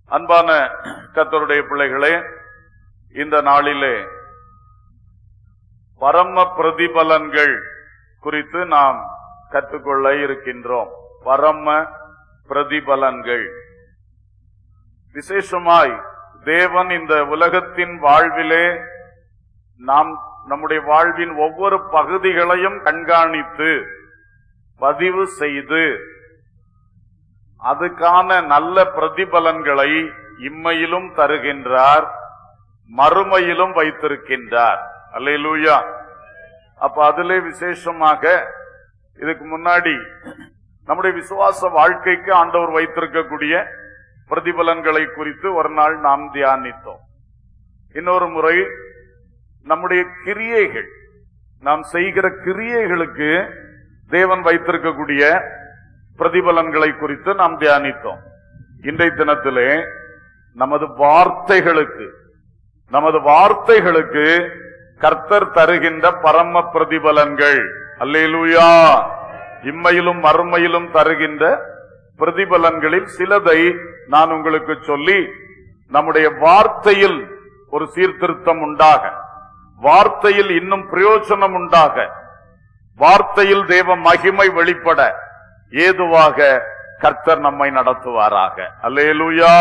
அன்பான கர்த்தருடைய பிள்ளைகளே இந்த நாளிலே பரம பிரதிபலன்கள் குறித்து நாம் கற்றுக்கொள்ள இருக்கின்றோம் பரம பிரதிபலன்கள் விசேஷமாய் தேவன் இந்த உலகத்தின் வாழ்விலே நாம் நம்முடைய வாழ்வின் ஒவ்வொரு பகுதிகளையும் கண்காணித்து பதிவு செய்து அதுக்கான நல்ல பிரதிபலன்களை இம்மையிலும் தருகின்றார் மறுமையிலும் வைத்திருக்கின்றார் அல்லேலூயா அப்ப அதிலே விசேஷமாக இதுக்கு முன்னாடி நம்முடைய விசுவாச வாழ்க்கைக்கு ஆண்டவர் வைத்திருக்கக்கூடிய பிரதிபலன்களை குறித்து ஒரு நாள் நாம் தியானித்தோம் இன்னொரு முறை நம்முடைய கிரியைகள் நாம் செய்கிற கிரியைகளுக்கு தேவன் வைத்திருக்கக்கூடிய பிரதிபலன்களை குறித்து நாம் தியானித்தோம் இன்றைய தினத்திலே நமது வார்த்தைகளுக்கு நமது வார்த்தைகளுக்கு கர்த்தர் தருகின்ற பரம பிரதிபலன்கள் அல்லேலூயா இம்மையிலும் மறுமையிலும் தருகின்ற பிரதிபலன்களில் சிலதை நான் உங்களுக்கு சொல்லி நம்முடைய வார்த்தையில் ஒரு சீர்திருத்தம் உண்டாக வார்த்தையில் இன்னும் பிரயோஜனம் உண்டாக வார்த்தையில் தேவ மகிமை வெளிப்பட ஏதுவாக கர்த்தர் நம்மை நடத்துவாராக அல்லேலூயா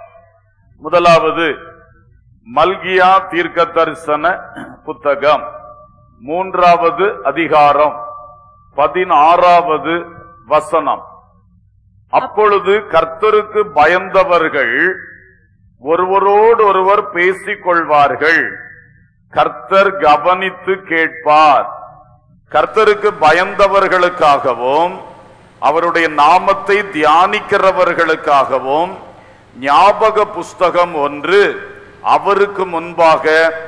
முதலாவது மல்கியா தீர்க்க தரிசன புத்தகம் மூன்றாவது அதிகாரம் பதினாறாவது வசனம் அப்பொழுது கர்த்தருக்கு பயந்தவர்கள் ஒருவரோடு ஒருவர் பேசிக் கொள்வார்கள் கர்த்தர் கவனித்து கேட்பார் கர்த்தருக்கு பயந்தவர்களுக்காகவும் அவருடைய நாமத்தை தியானிக்கிறவர்களுக்காகவும் ஞாபக புஸ்தகம் ஒன்று அவருக்கு முன்பாக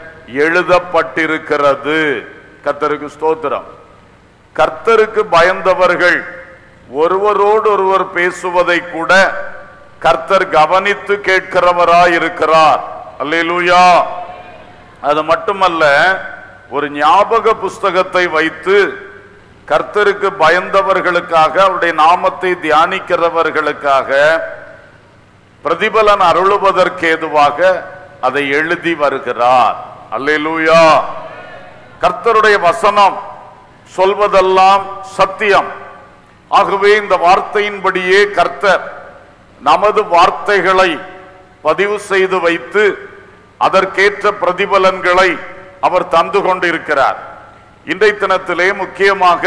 எழுதப்பட்டிருக்கிறது கர்த்தருக்கு ஸ்தோத்திரம் கர்த்தருக்கு பயந்தவர்கள் ஒருவரோடு ஒருவர் பேசுவதை கூட கர்த்தர் கவனித்து கேட்கிறவராய் இருக்கிறார் அல்லேலூயா அது மட்டுமல்ல ஒரு ஞாபக புஸ்தகத்தை வைத்து கர்த்தருக்கு பயந்தவர்களுக்காக அவருடைய நாமத்தை தியானிக்கிறவர்களுக்காக பிரதிபலன் அருளுவதற்கேதுவாக அதை எழுதி வருகிறார் அல்லேலூயா கர்த்தருடைய வசனம் சொல்வதெல்லாம் சத்தியம் ஆகவே இந்த வார்த்தையின்படியே கர்த்தர் நமது வார்த்தைகளை பதிவு செய்து வைத்து அதற்கேற்ற பிரதிபலன்களை அவர் தந்து கொண்டிருக்கிறார் இன்றைய தினத்திலே முக்கியமாக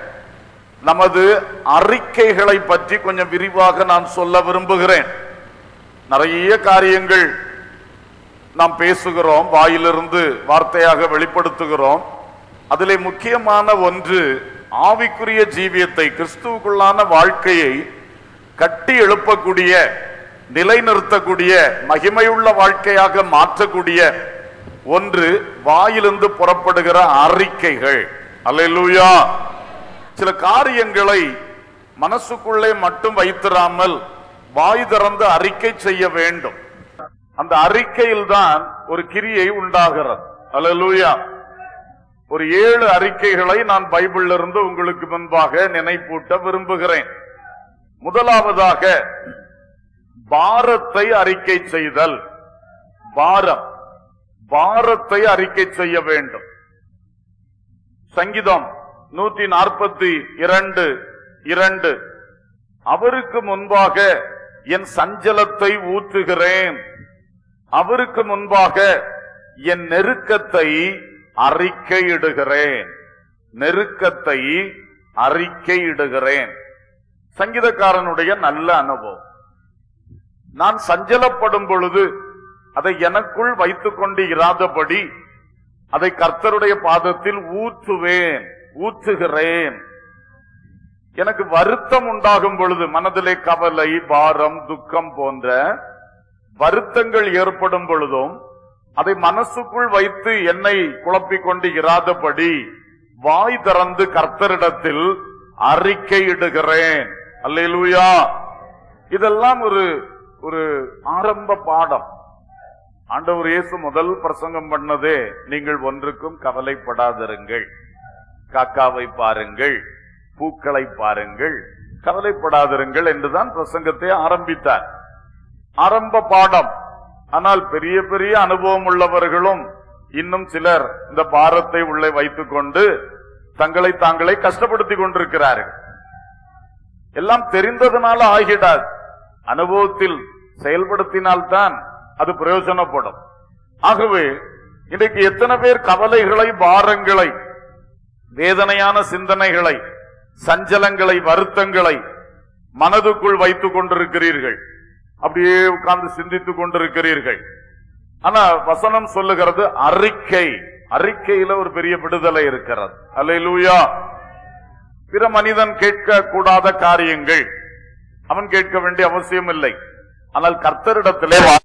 நமது அறிக்கைகளை பற்றி கொஞ்சம் விரிவாக நான் சொல்ல விரும்புகிறேன் நிறைய காரியங்கள் நாம் பேசுகிறோம் வாயிலிருந்து வார்த்தையாக வெளிப்படுத்துகிறோம் அதிலே முக்கியமான ஒன்று ஆவிக்குரிய ஜீவியத்தை கிறிஸ்துவுக்குள்ளான வாழ்க்கையை கட்டி எழுப்பக்கூடிய நிலைநிறுத்தக்கூடிய மகிமையுள்ள வாழ்க்கையாக மாற்றக்கூடிய ஒன்று வாயிலிருந்து புறப்படுகிற அறிக்கைகள் அல்லேலூயா சில காரியங்களை மனசுக்குள்ளே மட்டும் வைத்திராமல் வாய் திறந்து அறிக்கை செய்ய வேண்டும் அந்த அறிக்கையில் தான் ஒரு கிரியை உண்டாகிறது அல்லேலூயா ஒரு ஏழு அறிக்கைகளை நான் பைபிள்ல இருந்து உங்களுக்கு முன்பாக நினைப்பூட்ட விரும்புகிறேன் முதலாவதாக பாரத்தை அறிக்கை செய்தல் பாரம் பாரத்தை அறிக்கை செய்ய வேண்டும் சங்கீதம் நூத்தி நாற்பத்தி இரண்டு இரண்டு அவருக்கு முன்பாக என் சஞ்சலத்தை ஊற்றுகிறேன் அவருக்கு முன்பாக என் நெருக்கத்தை அறிக்கையிடுகிறேன் நெருக்கத்தை அறிக்கையிடுகிறேன் சங்கீதக்காரனுடைய நல்ல அனுபவம் நான் சஞ்சலப்படும் பொழுது அதை எனக்குள் வைத்துக் கொண்டு இராதபடி அதை கர்த்தருடைய பாதத்தில் ஊற்றுவேன் ஊற்றுகிறேன் எனக்கு வருத்தம் உண்டாகும் பொழுது மனதிலே கவலை பாரம் துக்கம் போன்ற வருத்தங்கள் ஏற்படும் பொழுதும் அதை மனசுக்குள் வைத்து என்னை குழப்பிக் கொண்டு இராதபடி வாய் திறந்து கர்த்தரிடத்தில் அறிக்கையிடுகிறேன் அல்லேலூயா இதெல்லாம் ஒரு ஒரு ஆரம்ப பாடம் ஆண்டவர் இயேசு முதல் பிரசங்கம் பண்ணதே நீங்கள் ஒன்றுக்கும் கவலைப்படாதிருங்கள் காக்காவை பாருங்கள் பூக்களை பாருங்கள் கவலைப்படாதிருங்கள் என்றுதான் பிரசங்கத்தை ஆரம்பித்தார் ஆரம்ப பாடம் ஆனால் பெரிய பெரிய அனுபவம் உள்ளவர்களும் இன்னும் சிலர் இந்த பாரத்தை உள்ளே வைத்துக் கொண்டு தங்களை தாங்களே கஷ்டப்படுத்திக் கொண்டிருக்கிறார்கள் எல்லாம் தெரிந்ததுனால ஆகிடாது அனுபவத்தில் செயல்படுத்தினால்தான் அது பிரயோஜனப்படும் ஆகவே இன்றைக்கு எத்தனை பேர் கவலைகளை பாரங்களை வேதனையான சிந்தனைகளை சஞ்சலங்களை வருத்தங்களை மனதுக்குள் வைத்துக் கொண்டிருக்கிறீர்கள் அப்படியே உட்கார்ந்து சிந்தித்துக் கொண்டிருக்கிறீர்கள் ஆனா வசனம் சொல்லுகிறது அறிக்கை அறிக்கையில ஒரு பெரிய விடுதலை இருக்கிறது அல்லேலூயா பிற மனிதன் கேட்க கூடாத காரியங்கள் அவன் கேட்க வேண்டிய அவசியம் இல்லை ஆனால் கர்த்தரிடத்திலே வா-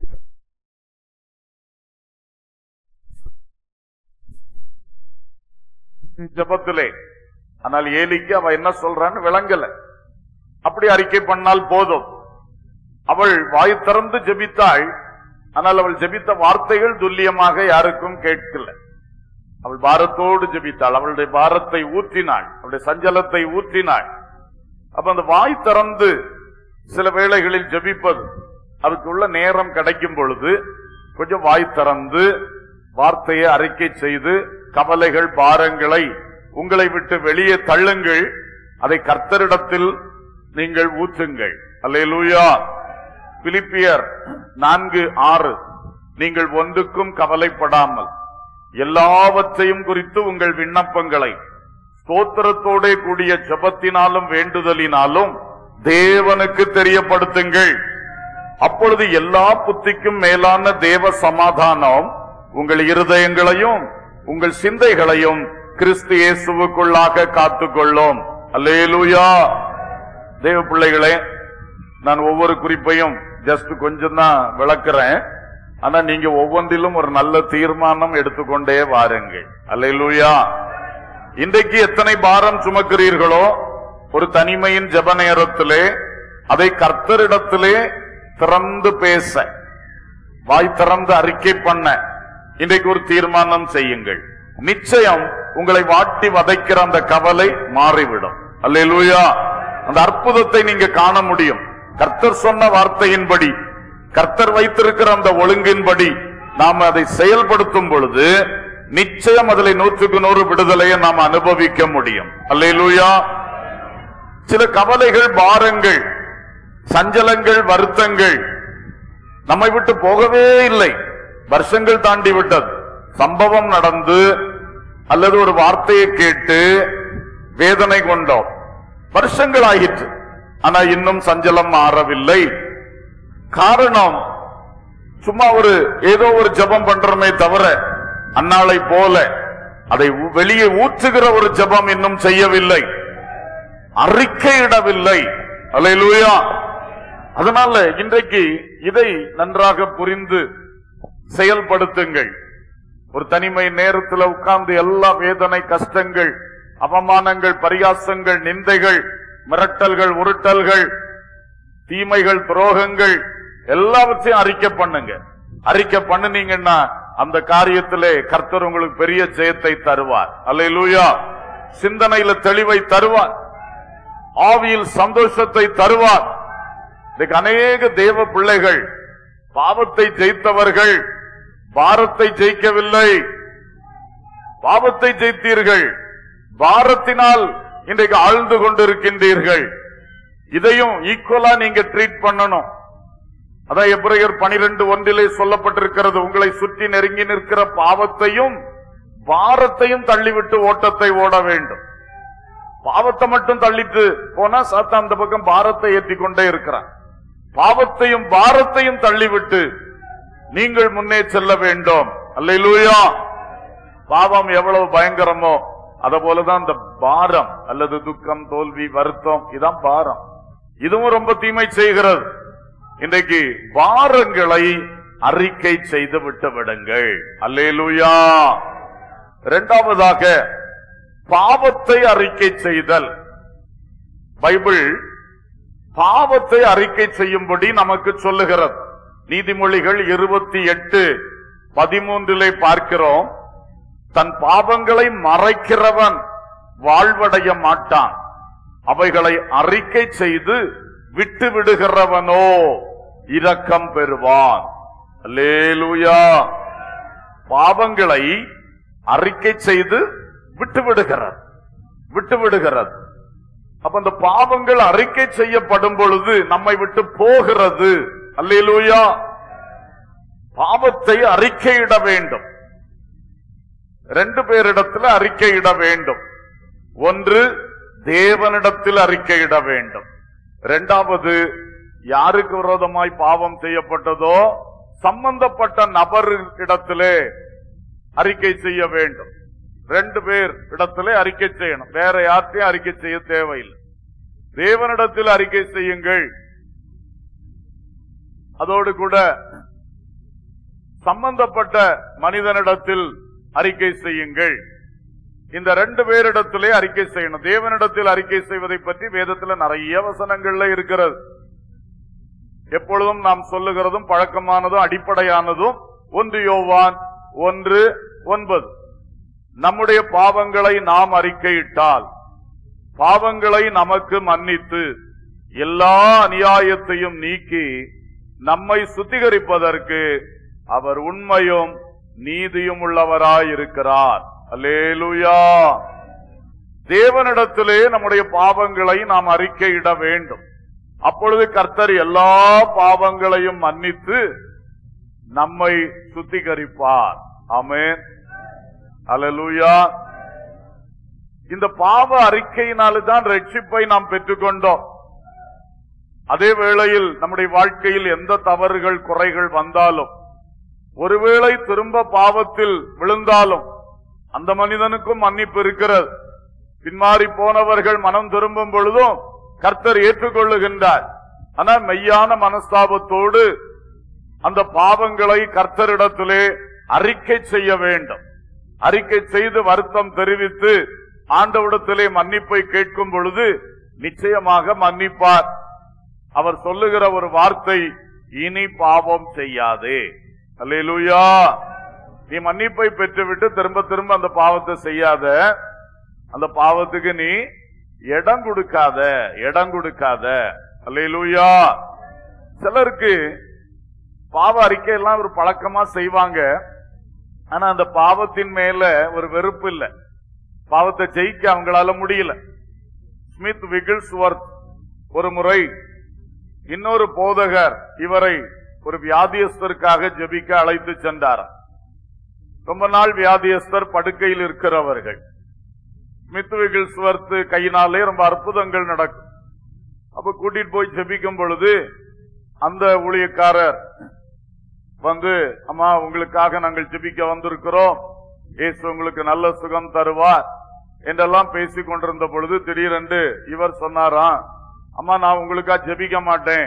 ஜெபத்திலே ஆனால் ஏலிக்கு அவ என்ன சொல்றான்னு விளங்கல அப்படி அறிக்கை பண்ணால் போதும் அவள் வாய் திறந்து ஜெபித்தாள் ஆனால் அவள் ஜெபித்த வார்த்தைகள் துல்லியமாக யாருக்கும் கேட்கல அவள் பாரத்தோடு ஜெபித்தாள் அவளுடைய பாரத்தை ஊற்றினாள் அவளுடைய சஞ்சலத்தை ஊற்றினாள் அப்ப அந்த வாய் திறந்து சில வேளைகளில் ஜெபிப்பது அதுக்குள்ள நேரம் கிடைக்கும் பொழுது கொஞ்சம் வாய் திறந்து வார்த்தையை அறிக்கை செய்து கவலைகள் பாரங்களை உங்களை விட்டு வெளியே தள்ளுங்கள் அதை கர்த்தரிடத்தில் நீங்கள் ஊற்றுங்கள் அல்லேலூயா பிலிப்பியர் நான்கு ஆறு நீங்கள் ஒன்றுக்கும் கவலைப்படாமல் எல்லாவற்றையும் குறித்து உங்கள் விண்ணப்பங்களை ஸ்தோத்திரத்தோடே கூடிய ஜெபத்தினாலும் வேண்டுதலினாலும் தேவனுக்கு தெரியப்படுத்துங்கள் அப்பொழுது எல்லா புத்திக்கும் மேலான தேவ சமாதானம் உங்கள் இருதயங்களையும் உங்கள் சிந்தைகளையும் கிறிஸ்து இயேசுவுக்குள்ளாக காத்துக்கொள்ளும் அல்லேலூயா தேவ பிள்ளைகளே நான் ஒவ்வொரு குறிப்பையும் ஜஸ்ட் கொஞ்சம் தான் விளக்குறேன் ஆனா நீங்க ஒவ்வொன்றிலும் ஒரு நல்ல தீர்மானம் எடுத்துக்கொண்டே வாருங்கள் அல்லேலூயா இன்றைக்கு எத்தனை பாரம் சுமக்கிறீர்களோ ஒரு தனிமையின் ஜெப நேரத்திலே அதை கர்த்தரிடத்திலே திறந்து பேச வாய் திறந்து அறிக்கை பண்ண இன்றைக்கு ஒரு தீர்மானம் செய்யுங்கள் நிச்சயம் உங்களை வாட்டி வதைக்கிற அந்த கவலை மாறிவிடும் அல்லேலூயா அந்த அற்புதத்தை நீங்க காண முடியும் கர்த்தர் சொன்ன வார்த்தையின்படி கர்த்தர் வைத்திருக்கிற அந்த ஒழுங்கின்படி நாம் அதை செயல்படுத்தும் பொழுது நிச்சயம் அதில் நூற்றுக்கு நூறு விடுதலையை நாம் அனுபவிக்க முடியும் அல்லேலூயா சில கவலைகள் பாரங்கள் சஞ்சலங்கள் வருத்தங்கள் நம்மை விட்டு போகவே இல்லை வருஷங்கள் தாண்டி விட்டது சம்பவம் நடந்து அல்லது ஒரு வார்த்தையை கேட்டு வேதனை கொண்டோம் வருஷங்கள் ஆயிற்று ஆனா இன்னும் சஞ்சலம் மாறவில்லை காரணம் சும்மா ஒரு ஏதோ ஒரு ஜெபம் பண்றோமே தவிர அன்னாளை போல அதை உ- வெளியே ஊற்றுகிற ஒரு ஜெபம் இன்னும் செய்யவில்லை அறிக்கையிடவில்லை அல்லேலூயா அதனால இன்றைக்கு இதை நன்றாக புரிந்து செயல்படுத்துங்கள் ஒரு தனிமை நேரத்தில் உட்கார்ந்து எல்லா வேதனை கஷ்டங்கள் அவமானங்கள் பரியாசங்கள் நிந்தைகள் மிரட்டல்கள் உருட்டல்கள் தீமைகள் துரோகங்கள் எல்லாவற்றையும் அறிக்கை பண்ணுங்க அறிக்கை பண்ணுனீங்கன்னா அந்த காரியத்திலே கர்த்தர் உங்களுக்கு பெரிய ஜெயத்தை தருவார் அல்லேலூயா சிந்தனையில தெளிவை தருவார் ஆவியில் சந்தோஷத்தை தருவார் இன்னைக்கு அநேக தேவ பிள்ளைகள் பாவத்தை ஜெயித்தவர்கள் பாரத்தை ஜெயிக்கவில்லை பாவத்தை ஜெயித்தீர்கள் பாரத்தினால் இன்றைக்கு ஆழ்ந்து கொண்டிருக்கின்றீர்கள் இதையும் ஈக்குவலா நீங்க ட்ரீட் பண்ணணும் அதான் எப்ரையர் பனிரெண்டு ஒன்றிலே சொல்லப்பட்டிருக்கிறது உங்களை சுற்றி நெருங்கி நிற்கிற பாவத்தையும் பாரத்தையும் தள்ளிவிட்டு ஓட்டத்தை ஓட வேண்டும் பாவத்தை மட்டும் தள்ளிட்டு போனா சாத்தா அந்த பக்கம் பாரத்தை ஏத்தி கொண்டே இருக்கிறான் பாவத்தையும் பாரத்தையும் தள்ளிவிட்டு நீங்கள் முன்னே செல்ல வேண்டும் அல்லேலூயா பாவம் எவ்வளவு பயங்கரமோ அத போலதான் இந்த பாரம் அல்லது துக்கம் தோல்வி வருத்தம் இதான் பாரம் இதுவும் ரொம்ப தீமை செய்கிறது இன்றைக்கு பாரங்களை அறிக்கை செய்து விட்டு விடுங்கள் அல்லேலூயா இரண்டாவதாக பாவத்தை அறிக்கை செய்தல் பைபிள் பாவத்தை அறிக்கை செய்யும்படி நமக்கு சொல்லுகிறது நீதிமொழிகள் இருபத்தி எட்டு பதிமூன்றிலே பார்க்கிறோம் தன் பாவங்களை மறைக்கிறவன் வாழ்வடைய மாட்டான் அவைகளை அறிக்கை செய்து விட்டு விடுகிறவனோ இரக்கம் பெறுவான் அல்லேலூயா பாவங்களை அறிக்கை செய்து விட்டு விடுகிறார் விட்டு விடுகிறது அப்ப அந்த பாவங்கள் அறிக்கை செய்யப்படும் பொழுது நம்மை விட்டு போகிறது அல்லேலூயா பாவத்தை அறிக்கையிட வேண்டும் ரெண்டு பேரிடத்தில் அறிக்கையிட வேண்டும் ஒன்று தேவனிடத்தில் அறிக்கையிட வேண்டும் இரண்டாவது யாருக்கு விரோதமாய் பாவம் செய்யப்பட்டதோ சம்பந்தப்பட்ட நபர் இடத்திலே அறிக்கை செய்ய வேண்டும் ரெண்டு பேர் இடத்திலே அறிக்கை செய்யணும் வேற யார்ட்டையும் அறிக்கை செய்ய தேவையில்லை தேவனிடத்தில் அறிக்கை செய்யுங்கள் அதோடு கூட சம்பந்தப்பட்ட மனிதனிடத்தில் அறிக்கை செய்யுங்கள் இந்த ரெண்டு பேரிடத்திலே அறிக்கை செய்யணும் தேவனிடத்தில் அறிக்கை செய்வதை பற்றி வேதத்துல நிறைய வசனங்கள்ல இருக்கிறது எப்பொழுதும் நாம் சொல்லுகிறதும் பழக்கமானதும் அடிப்படையானதும் ஒன்று யோவான் ஒன்று ஒன்பது நம்முடைய பாவங்களை நாம் அறிக்கையிட்டால் பாவங்களை நமக்கு மன்னித்து எல்லா அநியாயத்தையும் நீக்கி நம்மை சுத்திகரிப்பதற்கு அவர் உண்மையும் நீதியும் உள்ளவராயிருக்கிறார் அல்லேலூயா தேவனிடத்திலே நம்முடைய பாவங்களை நாம் அறிக்கையிட வேண்டும் அப்பொழுது கர்த்தர் எல்லா பாவங்களையும் மன்னித்து நம்மை சுத்திகரிப்பார் ஆமென் அல்லேலூயா இந்த பாவ அறிக்கையினால்தான் ரட்சிப்பை நாம் பெற்றுக்கொண்டோம் அதே வேளையில் நம்முடைய வாழ்க்கையில் எந்த தவறுகள் குறைகள் வந்தாலும் ஒருவேளை திரும்ப பாவத்தில் விழுந்தாலும் அந்த மனிதனுக்கும் மன்னிப்பு இருக்கிறது பின்மாறி போனவர்கள் மனம் திரும்பும் பொழுதும் கர்த்தர் ஏற்றுக்கொள்ளுகின்றார் ஆனால் மெய்யான மனஸ்தாபத்தோடு அந்த பாவங்களை கர்த்தரிடத்திலே அறிக்கை செய்ய வேண்டும் அறிக்கை செய்து வருத்தம் தெரிவித்து ஆண்டவிடத்திலே மன்னிப்பை கேட்கும் பொழுது நிச்சயமாக மன்னிப்பார் அவர் சொல்லுகிற ஒரு வார்த்தை இனி பாவம் செய்யாதே அல்லேலூயா நீ மன்னிப்பை பெற்றுவிட்டு திரும்ப திரும்ப அந்த பாவத்தை செய்யாத அந்த பாவத்துக்கு நீ இடம் கொடுக்காத இடம் கொடுக்காத அல்லேலூயா சிலருக்கு பாவ அறிக்கை எல்லாம் ஒரு பழக்கமா செய்வாங்க ஆனா அந்த பாவத்தின் மேல ஒரு வெறுப்பு இல்ல பாவத்தை ஜெயிக்க அவங்களால முடியல ஸ்மித் விகில்ஸ்வர்த் ஒரு முறை இன்னொரு போதகர் இவரை ஒரு வியாதியஸ்தருக்காக ஜெபிக்க அழைத்து சென்றார் ரொம்ப நாள் வியாதியஸ்தர் படுக்கையில் இருக்கிறவர்கள் ஸ்மித் விகில்ஸ்வர்த் கையினாலே ரொம்ப அற்புதங்கள் நடக்கும் அப்ப கூட்டிட்டு போய் ஜெபிக்கும் பொழுது அந்த ஊழியக்காரர் வந்து அம்மா உங்களுக்காக நாங்கள் ஜெபிக்க வந்திருக்கிறோம் இயேசு உங்களுக்கு நல்ல சுகம் தருவார் என்றெல்லாம் பேசிக் கொண்டிருந்த பொழுது திடீரென்று இவர் சொன்னாராம் அம்மா நான் உங்களுக்கா ஜெபிக்க மாட்டேன்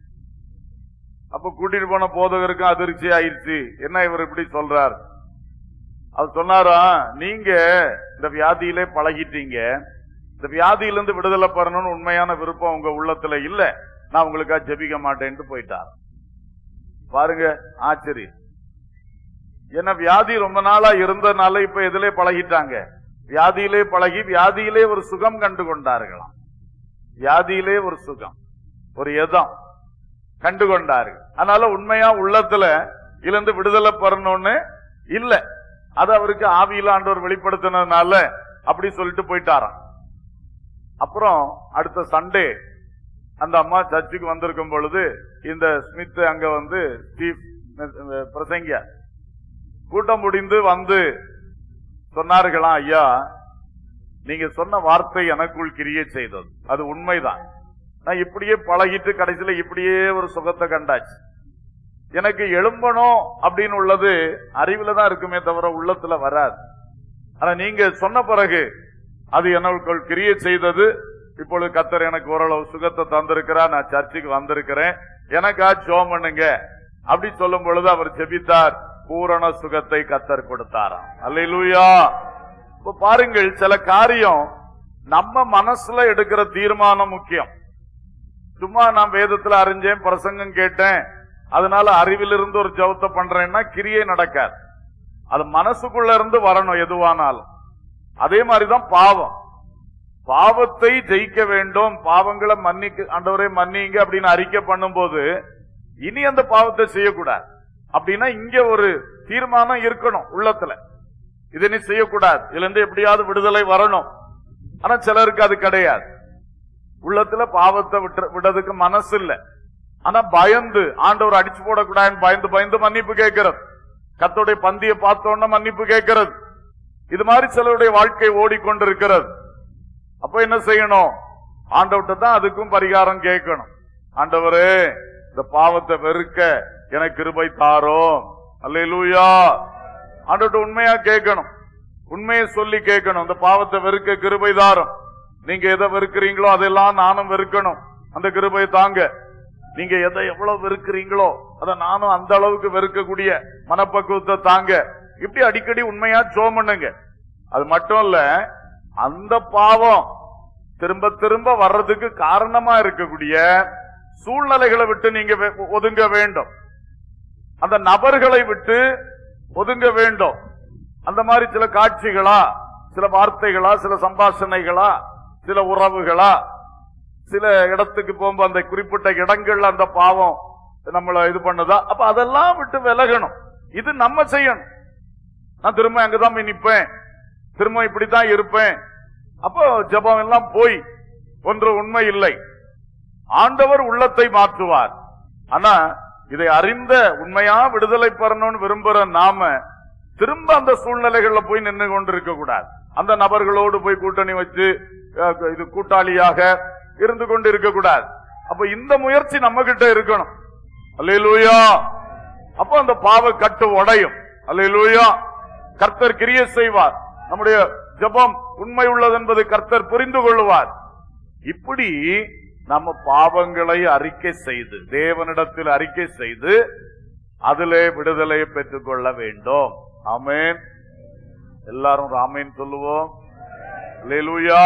அப்ப கூட்டிட்டு போன போதகருக்கு அதிர்ச்சி ஆயிடுச்சு என்ன இவர் இப்படி சொல்றார் அது சொன்னாரா நீங்க இந்த வியாதியிலே பழகிட்டீங்க இந்த வியாதியிலிருந்து விடுதலை பெறணும்னு உண்மையான விருப்பம் உங்க உள்ளத்துல இல்ல நான் உங்களுக்கா ஜெபிக்க மாட்டேன்ட்டு போயிட்டார் பாருங்க ஆச்சரியம் ஏன்னா வியாதி ரொம்ப நாளா இருந்தனால இப்ப எதிலே பழகிட்டாங்க வியாதியிலே பழகி வியாதியிலே ஒரு சுகம் கண்டு கொண்டார்களாம் வியாதியிலே ஒரு சுகம் ஒரு எதம் கண்டு கொண்டார்கள் அதனால உண்மையா உள்ளத்துல இருந்து விடுதலை பெறணும்னு இல்ல அது அவருக்கு ஆவியில ஆண்டவர் வெளிப்படுத்தினதுனால அப்படி சொல்லிட்டு போயிட்டாராம் அப்புறம் அடுத்த சண்டே அந்த அம்மா சர்ச்சுக்கு வந்திருக்கும் பொழுது இந்த ஸ்மித் அங்க வந்து ஸ்டீவ் பிரசங்கியா கூட்டம் முடிந்து வந்து சொன்னார்களாம் ஐயா நீங்க சொன்ன வார்த்தை எனக்குள் கிரியை செய்தது அது உண்மைதான் நான் இப்படியே பழகிட்டு கடைசியில இப்படியே ஒரு சுகத்தை கண்டாச்சு எனக்கு எழும்பணும் அப்படின்னு உள்ளது அறிவுல தான் இருக்குமே தவிர உள்ளத்துல வராது ஆனா நீங்க சொன்ன பிறகு அது எனக்குள் கிரியை செய்தது இப்பொழுது கத்தர் எனக்கு ஓரளவு சுகத்தை தந்திருக்கிறார் நான் சர்ச்சுக்கு வந்திருக்கிறேன் எனக்கா ஜோம் பண்ணுங்க அப்படி சொல்லும் பொழுது அவர் ஜெபித்தார் பூரண சுகத்தை கத்தர் கொடுத்தாராம் அல்லேலூயா இப்ப பாருங்கள் சில காரியம் நம்ம மனசுல எடுக்கிற தீர்மானம் முக்கியம் சும்மா நான் வேதத்துல அறிஞ்சேன் பிரசங்கம் கேட்டேன் அதனால அறிவிலிருந்து ஒரு ஜபத்தை பண்றேன்னா கிரியை நடக்காது அது மனசுக்குள்ள இருந்து வரணும் எதுவானாலும் அதே மாதிரிதான் பாவம் பாவத்தை ஜெயிக்க வேண்டும் பாவங்களை மன்னிக்க ஆண்டவரே மன்னிங்க அப்படின்னு அறிக்கை பண்ணும்போது இனி அந்த பாவத்தை செய்யக்கூடாது அப்படின்னா இங்க ஒரு தீர்மானம் இருக்கணும் உள்ளத்துல இது நீ செய்யக்கூடாது இதுல இருந்து எப்படியாவது விடுதலை வரணும் ஆனா சிலருக்கு அது கிடையாது உள்ளத்துல பாவத்தை விட்டு விடுறதுக்கு மனசு இல்ல ஆனா பயந்து ஆண்டவர் அடிச்சு போடக்கூடாதுன்னு பயந்து பயந்து மன்னிப்பு கேட்கிறது கத்தோடைய பந்திய பார்த்தோன்னா மன்னிப்பு கேட்கிறது இது மாதிரி சிலருடைய வாழ்க்கை ஓடிக்கொண்டிருக்கிறது அப்ப என்ன செய்யணும் ஆண்டவர்கிட்ட தான் அதுக்கும் பரிகாரம் கேட்கணும் ஆண்டவரே இந்த பாவத்தை வெறுக்க எனக்கு கிருபை தாரோம் அல்லேலூயா ஆண்டவர்கிட்ட உண்மையா கேட்கணும் உண்மையை சொல்லி கேட்கணும் இந்த பாவத்தை வெறுக்க கிருபை தாரும் நீங்க எதை வெறுக்கிறீங்களோ அதெல்லாம் நானும் வெறுக்கணும் அந்த கிருபை தாங்க நீங்க எதை எவ்வளவு வெறுக்கிறீங்களோ அதை நானும் அந்த அளவுக்கு வெறுக்கக்கூடிய மனப்பக்குவத்தை தாங்க இப்படி அடிக்கடி உண்மையா ஜோம் பண்ணுங்க அது மட்டும் இல்ல அந்த பாவம் திரும்ப திரும்ப வர்றதுக்கு காரணமா இருக்கக்கூடிய சூழ்நிலைகளை விட்டு நீங்க வெ- ஒதுங்க வேண்டும் அந்த நபர்களை விட்டு ஒதுங்க வேண்டும் அந்த மாதிரி சில காட்சிகளா சில வார்த்தைகளா சில சம்பாஷணைகளா சில உறவுகளா சில இடத்துக்கு போகும்போது அந்த குறிப்பிட்ட இடங்கள்ல அந்த பாவம் நம்மள இது பண்ணுதா அப்ப அதெல்லாம் விட்டு விலகணும் இது நம்ம செய்யணும் நான் திரும்ப அங்கதான் போய் நிப்பேன் திரும்ப இப்படித்தான் இருப்பேன் அப்போ ஜெபம் எல்லாம் போய் ஒன்று உண்மை இல்லை ஆண்டவர் உள்ளத்தை மாற்றுவார் ஆனா இதை அறிந்த உண்மையா விடுதலை பெறணும்னு விரும்புற நாம திரும்ப அந்த சூழ்நிலைகள்ல போய் நின்று கொண்டிருக்க கூடாது அந்த நபர்களோடு போய் கூட்டணி வச்சு அஹ், இது கூட்டாளியாக இருந்து கொண்டு இருக்க கூடாது அப்ப இந்த முயற்சி நம்ம கிட்ட இருக்கணும் அல்லேலூயா அப்போ அந்த பாவ கட்டு உடையும் அல்லேலூயா கர்த்தர் கிரிய செய்வார் நம்முடைய ஜெபம் உண்மை உள்ளது என்பதை கர்த்தர் புரிந்து கொள்வார் இப்படி நம்ம பாவங்களை அறிக்கை செய்து தேவனிடத்தில் அறிக்கை செய்து அதிலே விடுதலையை பெற்றுக் கொள்ள வேண்டும் ஆமென் எல்லாரும் ஒரு ஆமென் சொல்லுவோம் அல்லேலூயா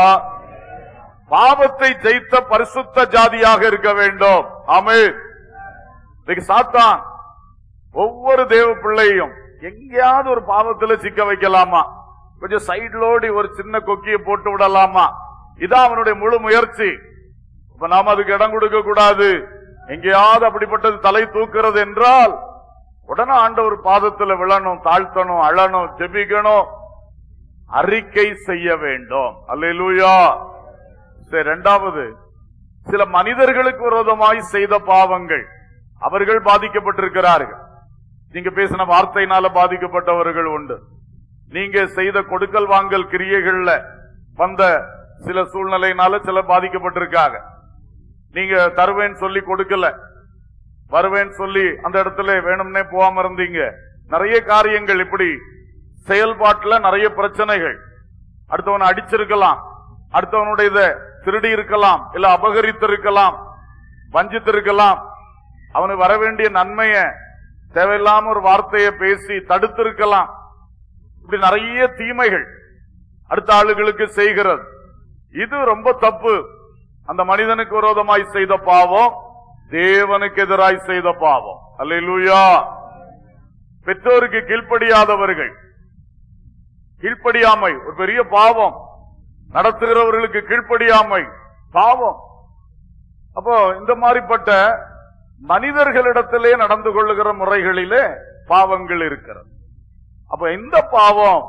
பாவத்தை ஜெயித்த பரிசுத்த ஜாதியாக இருக்க வேண்டும் ஆமென் இன்னைக்கு சாத்தான் ஒவ்வொரு தேவ பிள்ளையும் எங்கேயாவது ஒரு பாவத்துல சிக்க வைக்கலாமா கொஞ்சம் சைட்லோடி ஒரு சின்ன கொக்கியை போட்டு விடலாமா இதான் அவனுடைய முழு முயற்சி இப்ப நாம அதுக்கு இடம் கொடுக்க கூடாது எங்கேயாவது அப்படிப்பட்டது தலை தூக்குறது என்றால் உடனே ஆண்டவர் பாதத்துல விழணும் தாழ்த்தணும் அழணும் ஜெபிக்கணும் அறிக்கை செய்ய வேண்டும் அல்லேலூயா சரி இரண்டாவது சில மனிதர்களுக்கு விரோதமாய் செய்த பாவங்கள் அவர்கள் பாதிக்கப்பட்டிருக்கிறார்கள் நீங்க பேசின வார்த்தையினால பாதிக்கப்பட்டவர்கள் உண்டு நீங்க செய்த கொடுக்கல் வாங்கல் கிரியைகள்ல வந்த சில சூழ்நிலையினால சில பாதிக்கப்பட்டிருக்காங்க நீங்க தருவேன்னு சொல்லி கொடுக்கல வருவேன்னு சொல்லி அந்த இடத்துல வேணும்னே போகாம இருந்தீங்க நிறைய காரியங்கள் இப்படி செயல்பாட்டுல நிறைய பிரச்சனைகள் அடுத்தவனை அடிச்சிருக்கலாம் அடுத்தவனுடைய இதை திருடி இருக்கலாம் இல்ல அபகரித்திருக்கலாம் வஞ்சித்திருக்கலாம் அவனுக்கு வர வேண்டிய நன்மைய தேவையில்லாம ஒரு வார்த்தையை பேசி தடுத்திருக்கலாம் இப்படி நிறைய தீமைகள் அடுத்த ஆளுகளுக்கு செய்கிறது இது ரொம்ப தப்பு அந்த மனிதனுக்கு விரோதமாய் செய்த பாவம் தேவனுக்கு எதிராய் செய்த பாவம் அல்லேலூயா பெற்றோருக்கு கீழ்ப்படியாதவர்கள் கீழ்ப்படியாமை ஒரு பெரிய பாவம் நடத்துகிறவர்களுக்கு கீழ்ப்படியாமை பாவம் அப்போ இந்த மாதிரிப்பட்ட மனிதர்களிடத்திலே நடந்து கொள்ளுகிற முறைகளிலே பாவங்கள் இருக்கிறது அப்ப இந்த பாவம்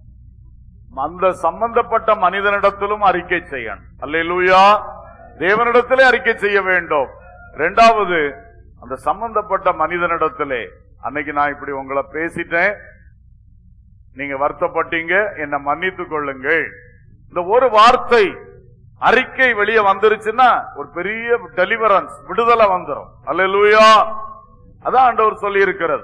அந்த சம்பந்தப்பட்ட மனிதனிடத்திலும் அறிக்கை செய்யணும் அல்லேலூயா தேவனிடத்திலே அறிக்கை செய்ய வேண்டும் இரண்டாவது அந்த சம்பந்தப்பட்ட மனிதனிடத்திலே அன்னைக்கு நான் இப்படி உங்களை பேசிட்டேன் நீங்க வருத்தப்பட்டீங்க என்னை மன்னித்துக் கொள்ளுங்கள் இந்த ஒரு வார்த்தை அறிக்கை வெளியே வந்துருச்சுன்னா ஒரு பெரிய டெலிவரன்ஸ் விடுதலை வந்துரும் அல்லேலூயா அதான் ஆண்டவர் சொல்லி இருக்கிறது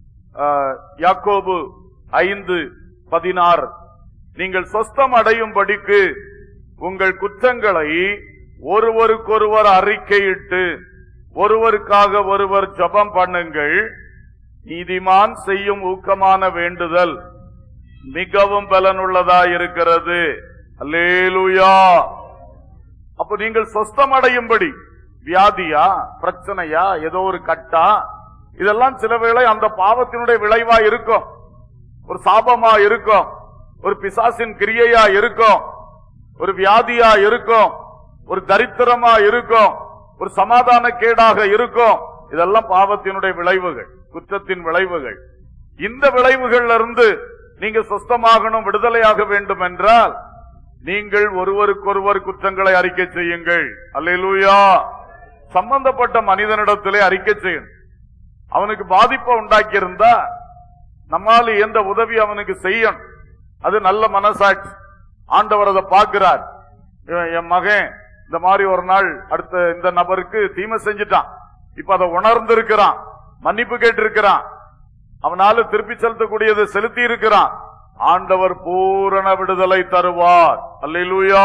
யாக்கோபு ஐந்து பதினாறு நீங்கள் சொஸ்தம் அடையும்படிக்கு உங்கள் குற்றங்களை ஒருவருக்கொருவர் அறிக்கையிட்டு ஒருவருக்காக ஒருவர் ஜெபம் பண்ணுங்கள் நீதிமான் செய்யும் ஊக்கமான வேண்டுதல் மிகவும் பலனுள்ளதா இருக்கிறது அல்லேலூயா அப்ப நீங்கள் சொஸ்தமடையும்படி வியாதியா பிரச்சனையா ஏதோ ஒரு கட்டா இதெல்லாம் சில வேளை அந்த பாவத்தினுடைய விளைவா இருக்கும் ஒரு சாபமா இருக்கும் ஒரு பிசாசின் கிரியையா இருக்கும் ஒரு வியாதியா இருக்கும் ஒரு தரித்திரமா இருக்கும் ஒரு சமாதான கேடாக இருக்கும் இதெல்லாம் பாவத்தினுடைய விளைவுகள் குற்றத்தின் விளைவுகள் இந்த விளைவுகள்ல இருந்து நீங்க சுஸ்தமாகணும் விடுதலையாக வேண்டும் என்றால் நீங்கள் ஒருவருக்கொருவர் குற்றங்களை அறிக்கை செய்யுங்கள் அல்லேலூயா சம்பந்தப்பட்ட மனிதனிடத்திலே அறிக்கை செய்யணும் அவனுக்கு பாதிப்பை உண்டாக்கி இருந்தா நம்மால் எந்த உதவி அவனுக்கு செய்யணும் அது நல்ல மனசாட்சி ஆண்டவர் அதை பார்க்கிறார் இவன் என் மகன் இந்த மாதிரி ஒரு நாள் அடுத்த இந்த நபருக்கு தீமை செஞ்சுட்டான் இப்ப அதை உணர்ந்து இருக்கிறான் மன்னிப்பு கேட்டு இருக்கிறான் அவனால திருப்பி செலுத்தக்கூடியதை செலுத்தி இருக்கிறான் ஆண்டவர் பூரண விடுதலை தருவார் அல்லேலூயா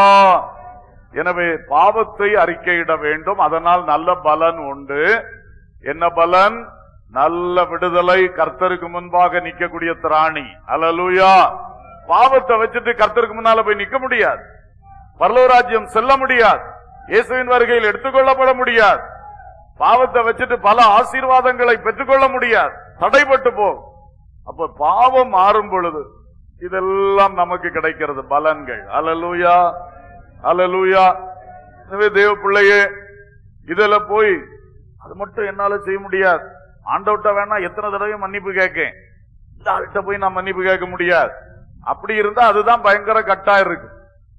எனவே பாவத்தை அறிக்கையிட வேண்டும் அதனால் நல்ல பலன் உண்டு என்ன பலன் நல்ல விடுதலை கர்த்தருக்கு முன்பாக நிக்கக்கூடிய திராணி அல்லேலூயா பாவத்தை வச்சுட்டு கர்த்தருக்கு முன்னால போய் நிக்க முடியாது பரலோராஜ்யம் செல்ல முடியாது இயேசுவின் வருகையில் எடுத்துக்கொள்ளப்பட முடியாது பாவத்தை வச்சுட்டு பல ஆசீர்வாதங்களை பெற்றுக்கொள்ள முடியாது தடைபட்டு போகும் அப்ப பாவம் மாறும் பொழுது இதெல்லாம் நமக்கு கிடைக்கிறது பலன்கள் அலலூயா அலலூயா எனவே தேவ பிள்ளையே இதுல போய் அது மட்டும் என்னால செய்ய முடியாது ஆண்டவட்ட வேணா எத்தனை தடவை மன்னிப்பு கேட்கேன் இந்த ஆள்கிட்ட போய் நான் மன்னிப்பு கேட்க முடியாது அப்படி இருந்தா அதுதான் பயங்கர கட்டா இருக்கு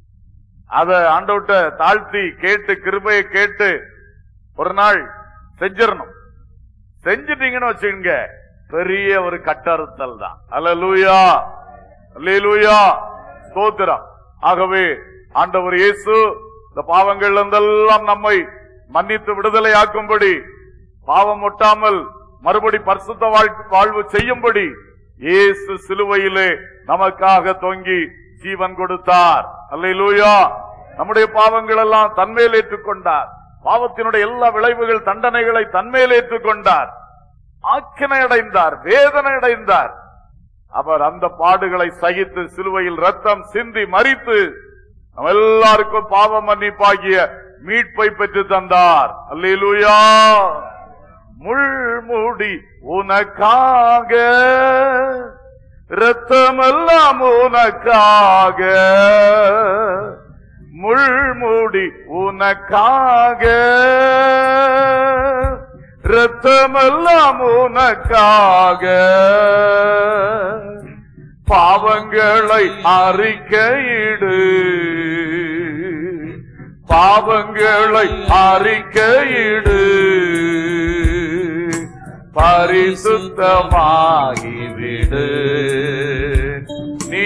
அத ஆண்டவட்ட தாழ்த்தி கேட்டு கிருபையை கேட்டு ஒரு நாள் செஞ்சிடணும் செஞ்சிட்டீங்கன்னு வச்சுக்கோங்க பெரிய ஒரு கட்டறுத்தல் தான் அல்லேலூயா அல்லேலூயா ஸ்தோத்திரம் ஆகவே ஆண்டவர் இயேசு இந்த பாவங்கள்ல இருந்தெல்லாம் நம்மை மன்னித்து விடுதலையாக்கும்படி பாவம் ஒட்டாமல் மறுபடி பரிசுத்த வாழ்- வாழ்வு செய்யும்படி இயேசு சிலுவையிலே நமக்காக தொங்கி ஜீவன் கொடுத்தார் அல்லேலூயா நம்முடைய பாவங்கள் எல்லாம் தன்மேல் ஏற்றுக்கொண்டார் பாவத்தினுடைய எல்லா விளைவுகள் தண்டனைகளை தன்மேல் ஏற்றுக்கொண்டார் ஆக்கினை அடைந்தார் வேதனை அடைந்தார் அவர் அந்த பாடுகளை சகித்து சிலுவையில் ரத்தம் சிந்தி மறித்து நம்ம எல்லாருக்கும் பாவ மன்னிப்பாகிய மீட்பை பெற்று தந்தார் அல்லேலூயா முள்முடி உனக்காக ரத்தமெல்லாம் உனக்காக முள்முடி உனக்காக ரத்தமெல்லாம் உனக்காக பாவங்களை அறிக்கையிடு பாவங்களை அறிக்கையிடு பரிசுத்தமாகிவிடு நீ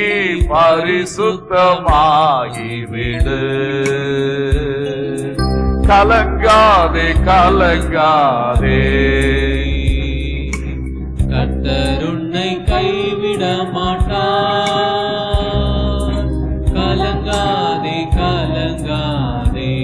பரிசுத்தமாகிவிடு கலங்காதே கலங்காதே கர்த்தர் உன்னை கைவிட மாட்டார் கலங்காதே கலங்காதே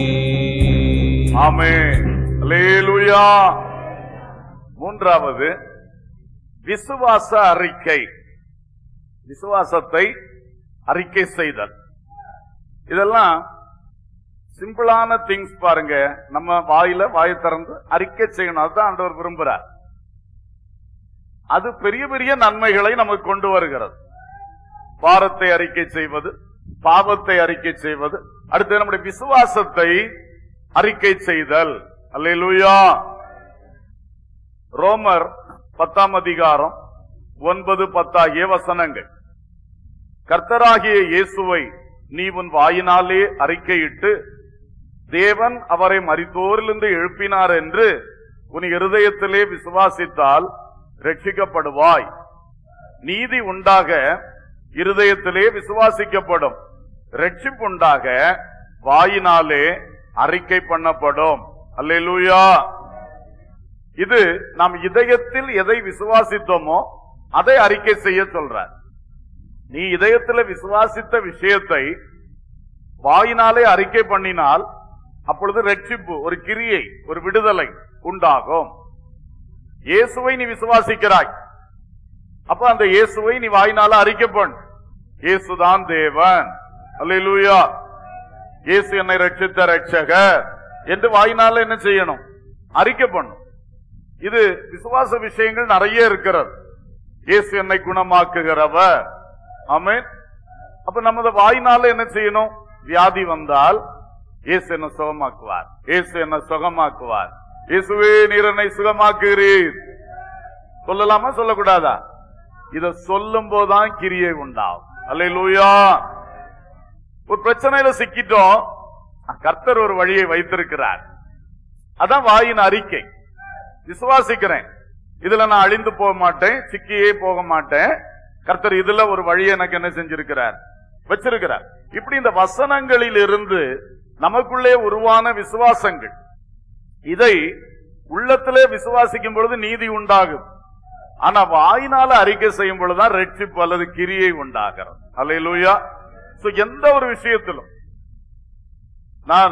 ஆமென் அல்லேலூயா மூன்றாவது விசுவாச அறிக்கை விசுவாசத்தை அறிக்கை செய்தல் இதெல்லாம் சிம்பிளான திங்ஸ் பாருங்க நம்ம வாயில வாயை திறந்து அறிக்கை செய்யணும் அதுதான் ஆண்டவர் விரும்புறார் அது பெரிய பெரிய நன்மைகளை நமக்கு கொண்டு வருகிறது பாரத்தை அறிக்கை செய்வது பாவத்தை அறிக்கை செய்வது அடுத்து நம்முடைய விசுவாசத்தை அறிக்கை செய்தல் அல்லேலூயா ரோமர் பத்தாம் அதிகாரம் ஒன்பது பத்தாகிய வசனங்கள் கர்த்தராகிய இயேசுவை நீ உன் வாயினாலே அறிக்கையிட்டு தேவன் அவரை மரித்தோரிலிருந்து எழுப்பினார் என்று உன் இருதயத்திலே விசுவாசித்தால் ரட்சிக்கப்படுவாய் நீதி உண்டாக இருதயத்திலே விசுவாசிக்கப்படும் ரட்சிப்புண்டாக வாயினாலே அறிக்கை பண்ணப்படும் அல்லேலூயா இது நாம் இதயத்தில் எதை விசுவாசித்தோமோ அதை அறிக்கை செய்ய சொல்றார் நீ இதயத்தில் விசுவாசித்த விஷயத்தை வாயினாலே அறிக்கை பண்ணினால் அப்பொழுது ரட்சிப்பு ஒரு கிரியை ஒரு விடுதலை உண்டாகும் இயேசுவை நீ விசுவாசிக்கிறாய் அப்ப அந்த இயேசுவை நீ வாயினால அறிக்கை பண்ணு இயேசுதான் தேவன் அல்லேலூயா இயேசு என்னை ரட்சித்த ரட்சகர் என்று வாயினால என்ன செய்யணும் அறிக்கை பண்ணும் இது விசுவாச விஷயங்கள் நிறைய இருக்கிறது இயேசு என்னை குணமாக்குகிறவர் ஆமென் அப்ப நமது வாயினால என்ன செய்யணும் வியாதி வந்தால் இயேசு என்ன சுகமாக்குவார் இயேசு என்ன சுகமாக்குவார் இயேசுவே நீர் என்னை சுகமாக்குகிறீர் சொல்லலாமா சொல்லக்கூடாதா இத சொல்லும் போதுதான் கிரியை உண்டாகும் அல்லேலூயா ஒரு பிரச்சனையில சிக்கிட்டோம் கர்த்தர் ஒரு வழியை வைத்திருக்கிறார் அதான் வாயின் அறிக்கை விசுவாசிக்கிறேன் இதுல நான் அழிந்து போக மாட்டேன் சிக்கியே போக மாட்டேன் கர்த்தர் இதுல ஒரு வழியை எனக்கு என்ன செஞ்சிருக்கிறார் வச்சிருக்கிறார் இப்படி இந்த வசனங்களில் இருந்து நமக்குள்ளே உருவான விசுவாசங்கள் இதை உள்ளத்திலே விசுவாசிக்கும் பொழுது நீதி உண்டாகும் ஆனா வாயினால அறிக்கை செய்யும் பொழுதுதான் ரெட்சிப்பு அல்லது கிரியை உண்டாகிறது அல்லேலூயா சோ எந்த ஒரு விஷயத்திலும் நான்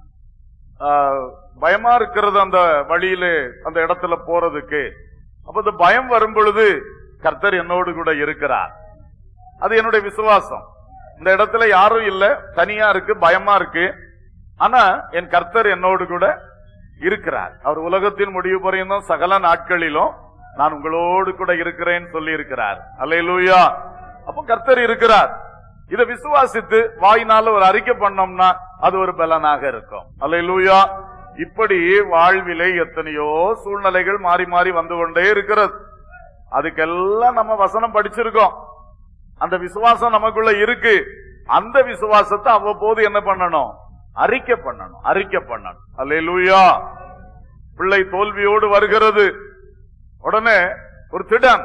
ஆ, பயமா இருக்கிறது அந்த வழியிலே அந்த இடத்துல போறதுக்கு அப்ப இந்த பயம் வரும் பொழுது கர்த்தர் என்னோடு கூட இருக்கிறார் அது என்னுடைய விசுவாசம் இந்த இடத்துல யாரும் இல்ல தனியா இருக்கு பயமா இருக்கு ஆனா என் கர்த்தர் என்னோடு கூட இருக்கிறார் அவர் உலகத்தின் முடிவு பரியந்தம் சகல நாட்களிலும் நான் உங்களோடு கூட இருக்கிறேன் சொல்லி இருக்கிறார் அல்லேலூயா அப்ப கர்த்தர் இருக்கிறார் இதை விசுவாசித்து வாயினால ஒரு அறிக்கை பண்ணோம்னா அது ஒரு பலனாக இருக்கும் அல்லேலூயா இப்படி வாழ்விலே எத்தனையோ சூழ்நிலைகள் மாறி மாறி வந்து கொண்டே இருக்கிறது அதுக்கெல்லாம் நம்ம வசனம் படிச்சிருக்கோம் அந்த விசுவாசம் நமக்குள்ள இருக்கு அந்த விசுவாசத்தை அவ்வப்போது என்ன பண்ணணும் அறிக்கை பண்ணணும் அறிக்கை பண்ணணும் அல்லேலூயா பிள்ளை தோல்வியோடு வருகிறது உடனே ஒரு திடன்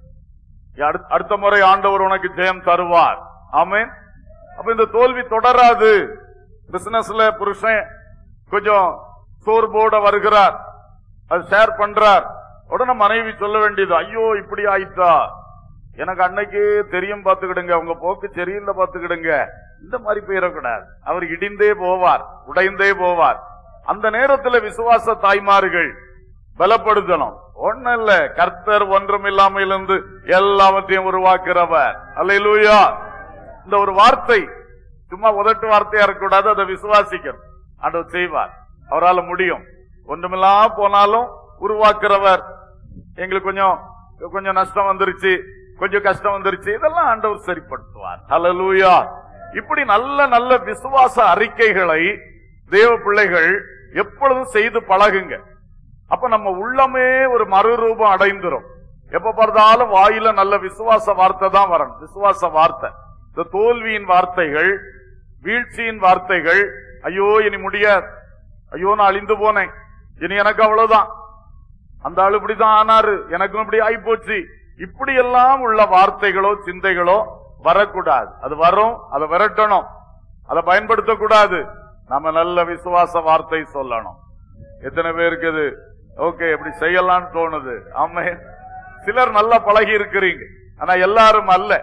அடுத்த- அடுத்த முறை ஆண்டவர் உனக்கு ஜெயம் தருவார் ஆமென் அப்ப இந்த தோல்வி தொடராது பிசினஸ்ல புருஷன் கொஞ்சம் சோர்வோட வருகிறார் அது ஷேர் பண்றார் உடனே மனைவி சொல்ல வேண்டியது ஐயோ இப்படி ஆயிட்டா எனக்கு அன்னைக்கு தெரியும் பாத்துக்கிடுங்க உங்க போக்கு சரியில்லை பாத்துக்கிடுங்க இந்த மாதிரி போயிடக்கூடாது அவர் இடிந்தே போவார் உடைந்தே போவார் அந்த நேரத்துல விசுவாச தாய்மார்கள் பலப்படுத்தணும் ஒண்ணு இல்ல கர்த்தர் ஒன்றும் இல்லாமையிலிருந்து எல்லாவற்றையும் உருவாக்குறவர் அல்லேலூயா இந்த ஒரு வார்த்தை சும்மா உதட்டு வார்த்தையா இருக்கக்கூடாது அதை விசுவாசிக்கணும் ஆண்டவர் செய்வார் அவரால முடியும் ஒன்றுமில்லாம போனாலும் உருவாக்குறவர் எங்களுக்கு கொஞ்சம் கொஞ்சம் நஷ்டம் வந்துருச்சு கொஞ்சம் கஷ்டம் வந்துருச்சு இதெல்லாம் ஆண்டவர் சரிப்படுத்துவார் ஹalleluya இப்படி நல்ல நல்ல விசுவாச அறிக்கைகளை தேவ பிள்ளைகள் எப்பொழுதும் செய்து பழகுங்க அப்ப நம்ம உள்ளமே ஒரு மறுரூபம் அடைந்துரும் எப்ப பார்த்தாலும் வாயில நல்ல விசுவாச வார்த்தை தான் வரணும் விசுவாச வார்த்தை இந்த தோல்வியின் வார்த்தைகள் வீழ்ச்சியின் வார்த்தைகள் ஐயோ இனி முடியாது ஐயோ நான் அழிந்து போனேன் இனி எனக்கு அவ்வளவுதான் அந்த ஆளு இப்படிதான் ஆனாரு எனக்கும் இப்படி ஆயிப்போச்சு இப்படி எல்லாம் உள்ள வார்த்தைகளோ சிந்தைகளோ வரக்கூடாது அது வரும் அதை விரட்டணும் அதை பயன்படுத்தக்கூடாது நம்ம நல்ல விசுவாச வார்த்தை சொல்லணும் எத்தனை பேருக்கு இது ஓகே இப்படி செய்யலாம்னு தோணுது ஆமே சிலர் நல்லா பழகி இருக்கிறீங்க ஆனா எல்லாரும் அல்ல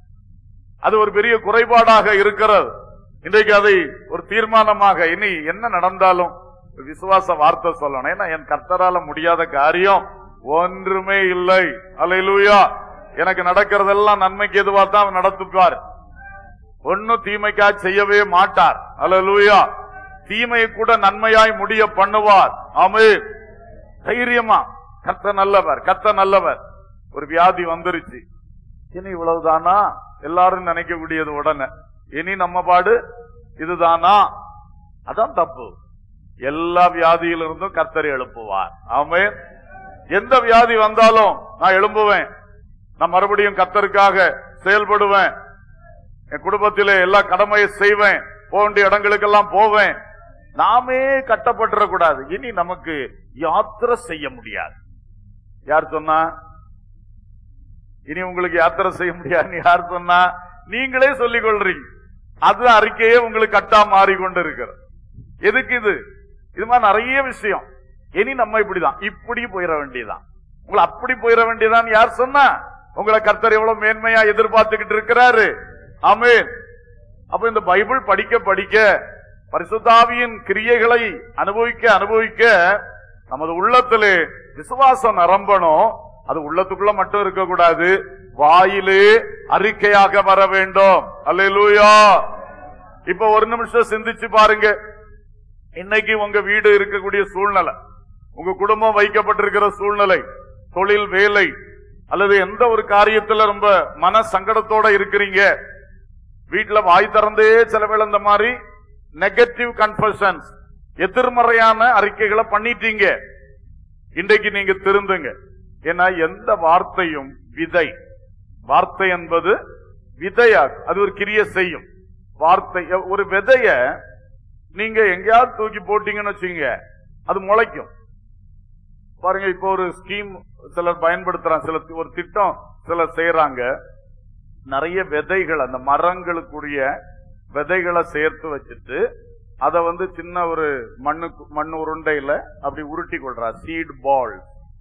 அது ஒரு பெரிய குறைபாடாக இருக்கிறது இன்றைக்கு அதை ஒரு தீர்மானமாக இனி என்ன நடந்தாலும் விசுவாச வார்த்தை சொல்லணும் ஏன்னா என் கர்த்தரால முடியாத காரியம் ஒன்றுமே இல்லை அல்லேலூயா எனக்கு நடக்கிறதெல்லாம் நன்மைக்கு எதுவா தான் அவர் நடத்துப்பார் ஒன்னும் தீமைக்கா செய்யவே மாட்டார் அல்லேலூயா தீமையை கூட நன்மையாய் முடிய பண்ணுவார் ஆமே தைரியமா கத்த நல்லவர் கத்த நல்லவர் ஒரு வியாதி வந்துருச்சு இனி இவ்வளவுதானா எல்லாரும் நினைக்கக்கூடியது உடனே இனி நம்ம பாடு இதுதானா அதான் தப்பு எல்லா வியாதியிலிருந்தும் கர்த்தர் எழுப்புவார் ஆமே எந்த வியாதி வந்தாலும் நான் எழும்புவேன் நான் மறுபடியும் கர்த்தருக்காக செயல்படுவேன் என் குடும்பத்திலே எல்லா கடமையை செய்வேன் போக வேண்டிய இடங்களுக்கெல்லாம் போவேன் நாமே கட்டப்பட்டுறக்கூடாது இனி நமக்கு யாத்திரை செய்ய முடியாது யார் சொன்னா இனி உங்களுக்கு யாத்திரை செய்ய முடியாதுன்னு யார் சொன்னா நீங்களே சொல்லிக் கொள்றீங்க அது அறிக்கையே உங்களுக்கு கட்டா மாறிக்கொண்டு இருக்கிறது எதுக்கு இது இது மாதிரி நிறைய விஷயம் இனி நம்ம இப்படிதான் இப்படி போயிட வேண்டியதான் உங்களை அப்படி போயிட வேண்டியதான் யார் சொன்னா உங்களை கர்த்தர் எவ்வளவு மேன்மையா எதிர்பார்த்துக்கிட்டு இருக்கிறாரு ஆமென் அப்ப இந்த பைபிள் படிக்க படிக்க பரிசுத்தாவியின் கிரியைகளை அனுபவிக்க அனுபவிக்க நமது உள்ளத்திலே விசுவாசம் நிரம்பணும் அது உள்ளத்துக்குள்ள மட்டும் இருக்கக்கூடாது வாயிலே அறிக்கையாக வர வேண்டும் அல்லேலூயா இப்ப ஒரு நிமிஷம் சிந்திச்சு பாருங்க இன்னைக்கு உங்க வீடு இருக்கக்கூடிய சூழ்நிலை உங்க குடும்பம் வைக்கப்பட்டிருக்கிற சூழ்நிலை தொழில் வேலை அல்லது எந்த ஒரு காரியத்துல ரொம்ப மன சங்கடத்தோட இருக்கிறீங்க வீட்டுல வாய் திறந்தே சில வேளை இந்த மாதிரி நெகட்டிவ் கன்ஃபஷன்ஸ் எதிர்மறையான அறிக்கைகளை பண்ணிட்டீங்க இன்றைக்கு நீங்க திருந்துங்க ஏன்னா எந்த வார்த்தையும் விதை வார்த்தை என்பது விதையா அது ஒரு கிரிய செய்யும் வார்த்தை ஒரு விதைய நீங்க எங்கேயாவது தூக்கி போட்டீங்கன்னு வச்சுங்க அது முளைக்கும் பாருங்க இப்போ ஒரு ஸ்கீம் சிலர் பயன்படுத்துறாங்க சில ஒரு திட்டம் சிலர் செய்யறாங்க நிறைய விதைகள் அந்த மரங்களுக்குரிய விதைகளை சேர்த்து வச்சுட்டு அதை வந்து சின்ன ஒரு மண்ணு மண் உருண்டையில அப்படி உருட்டி கொள்றா சீட் பால்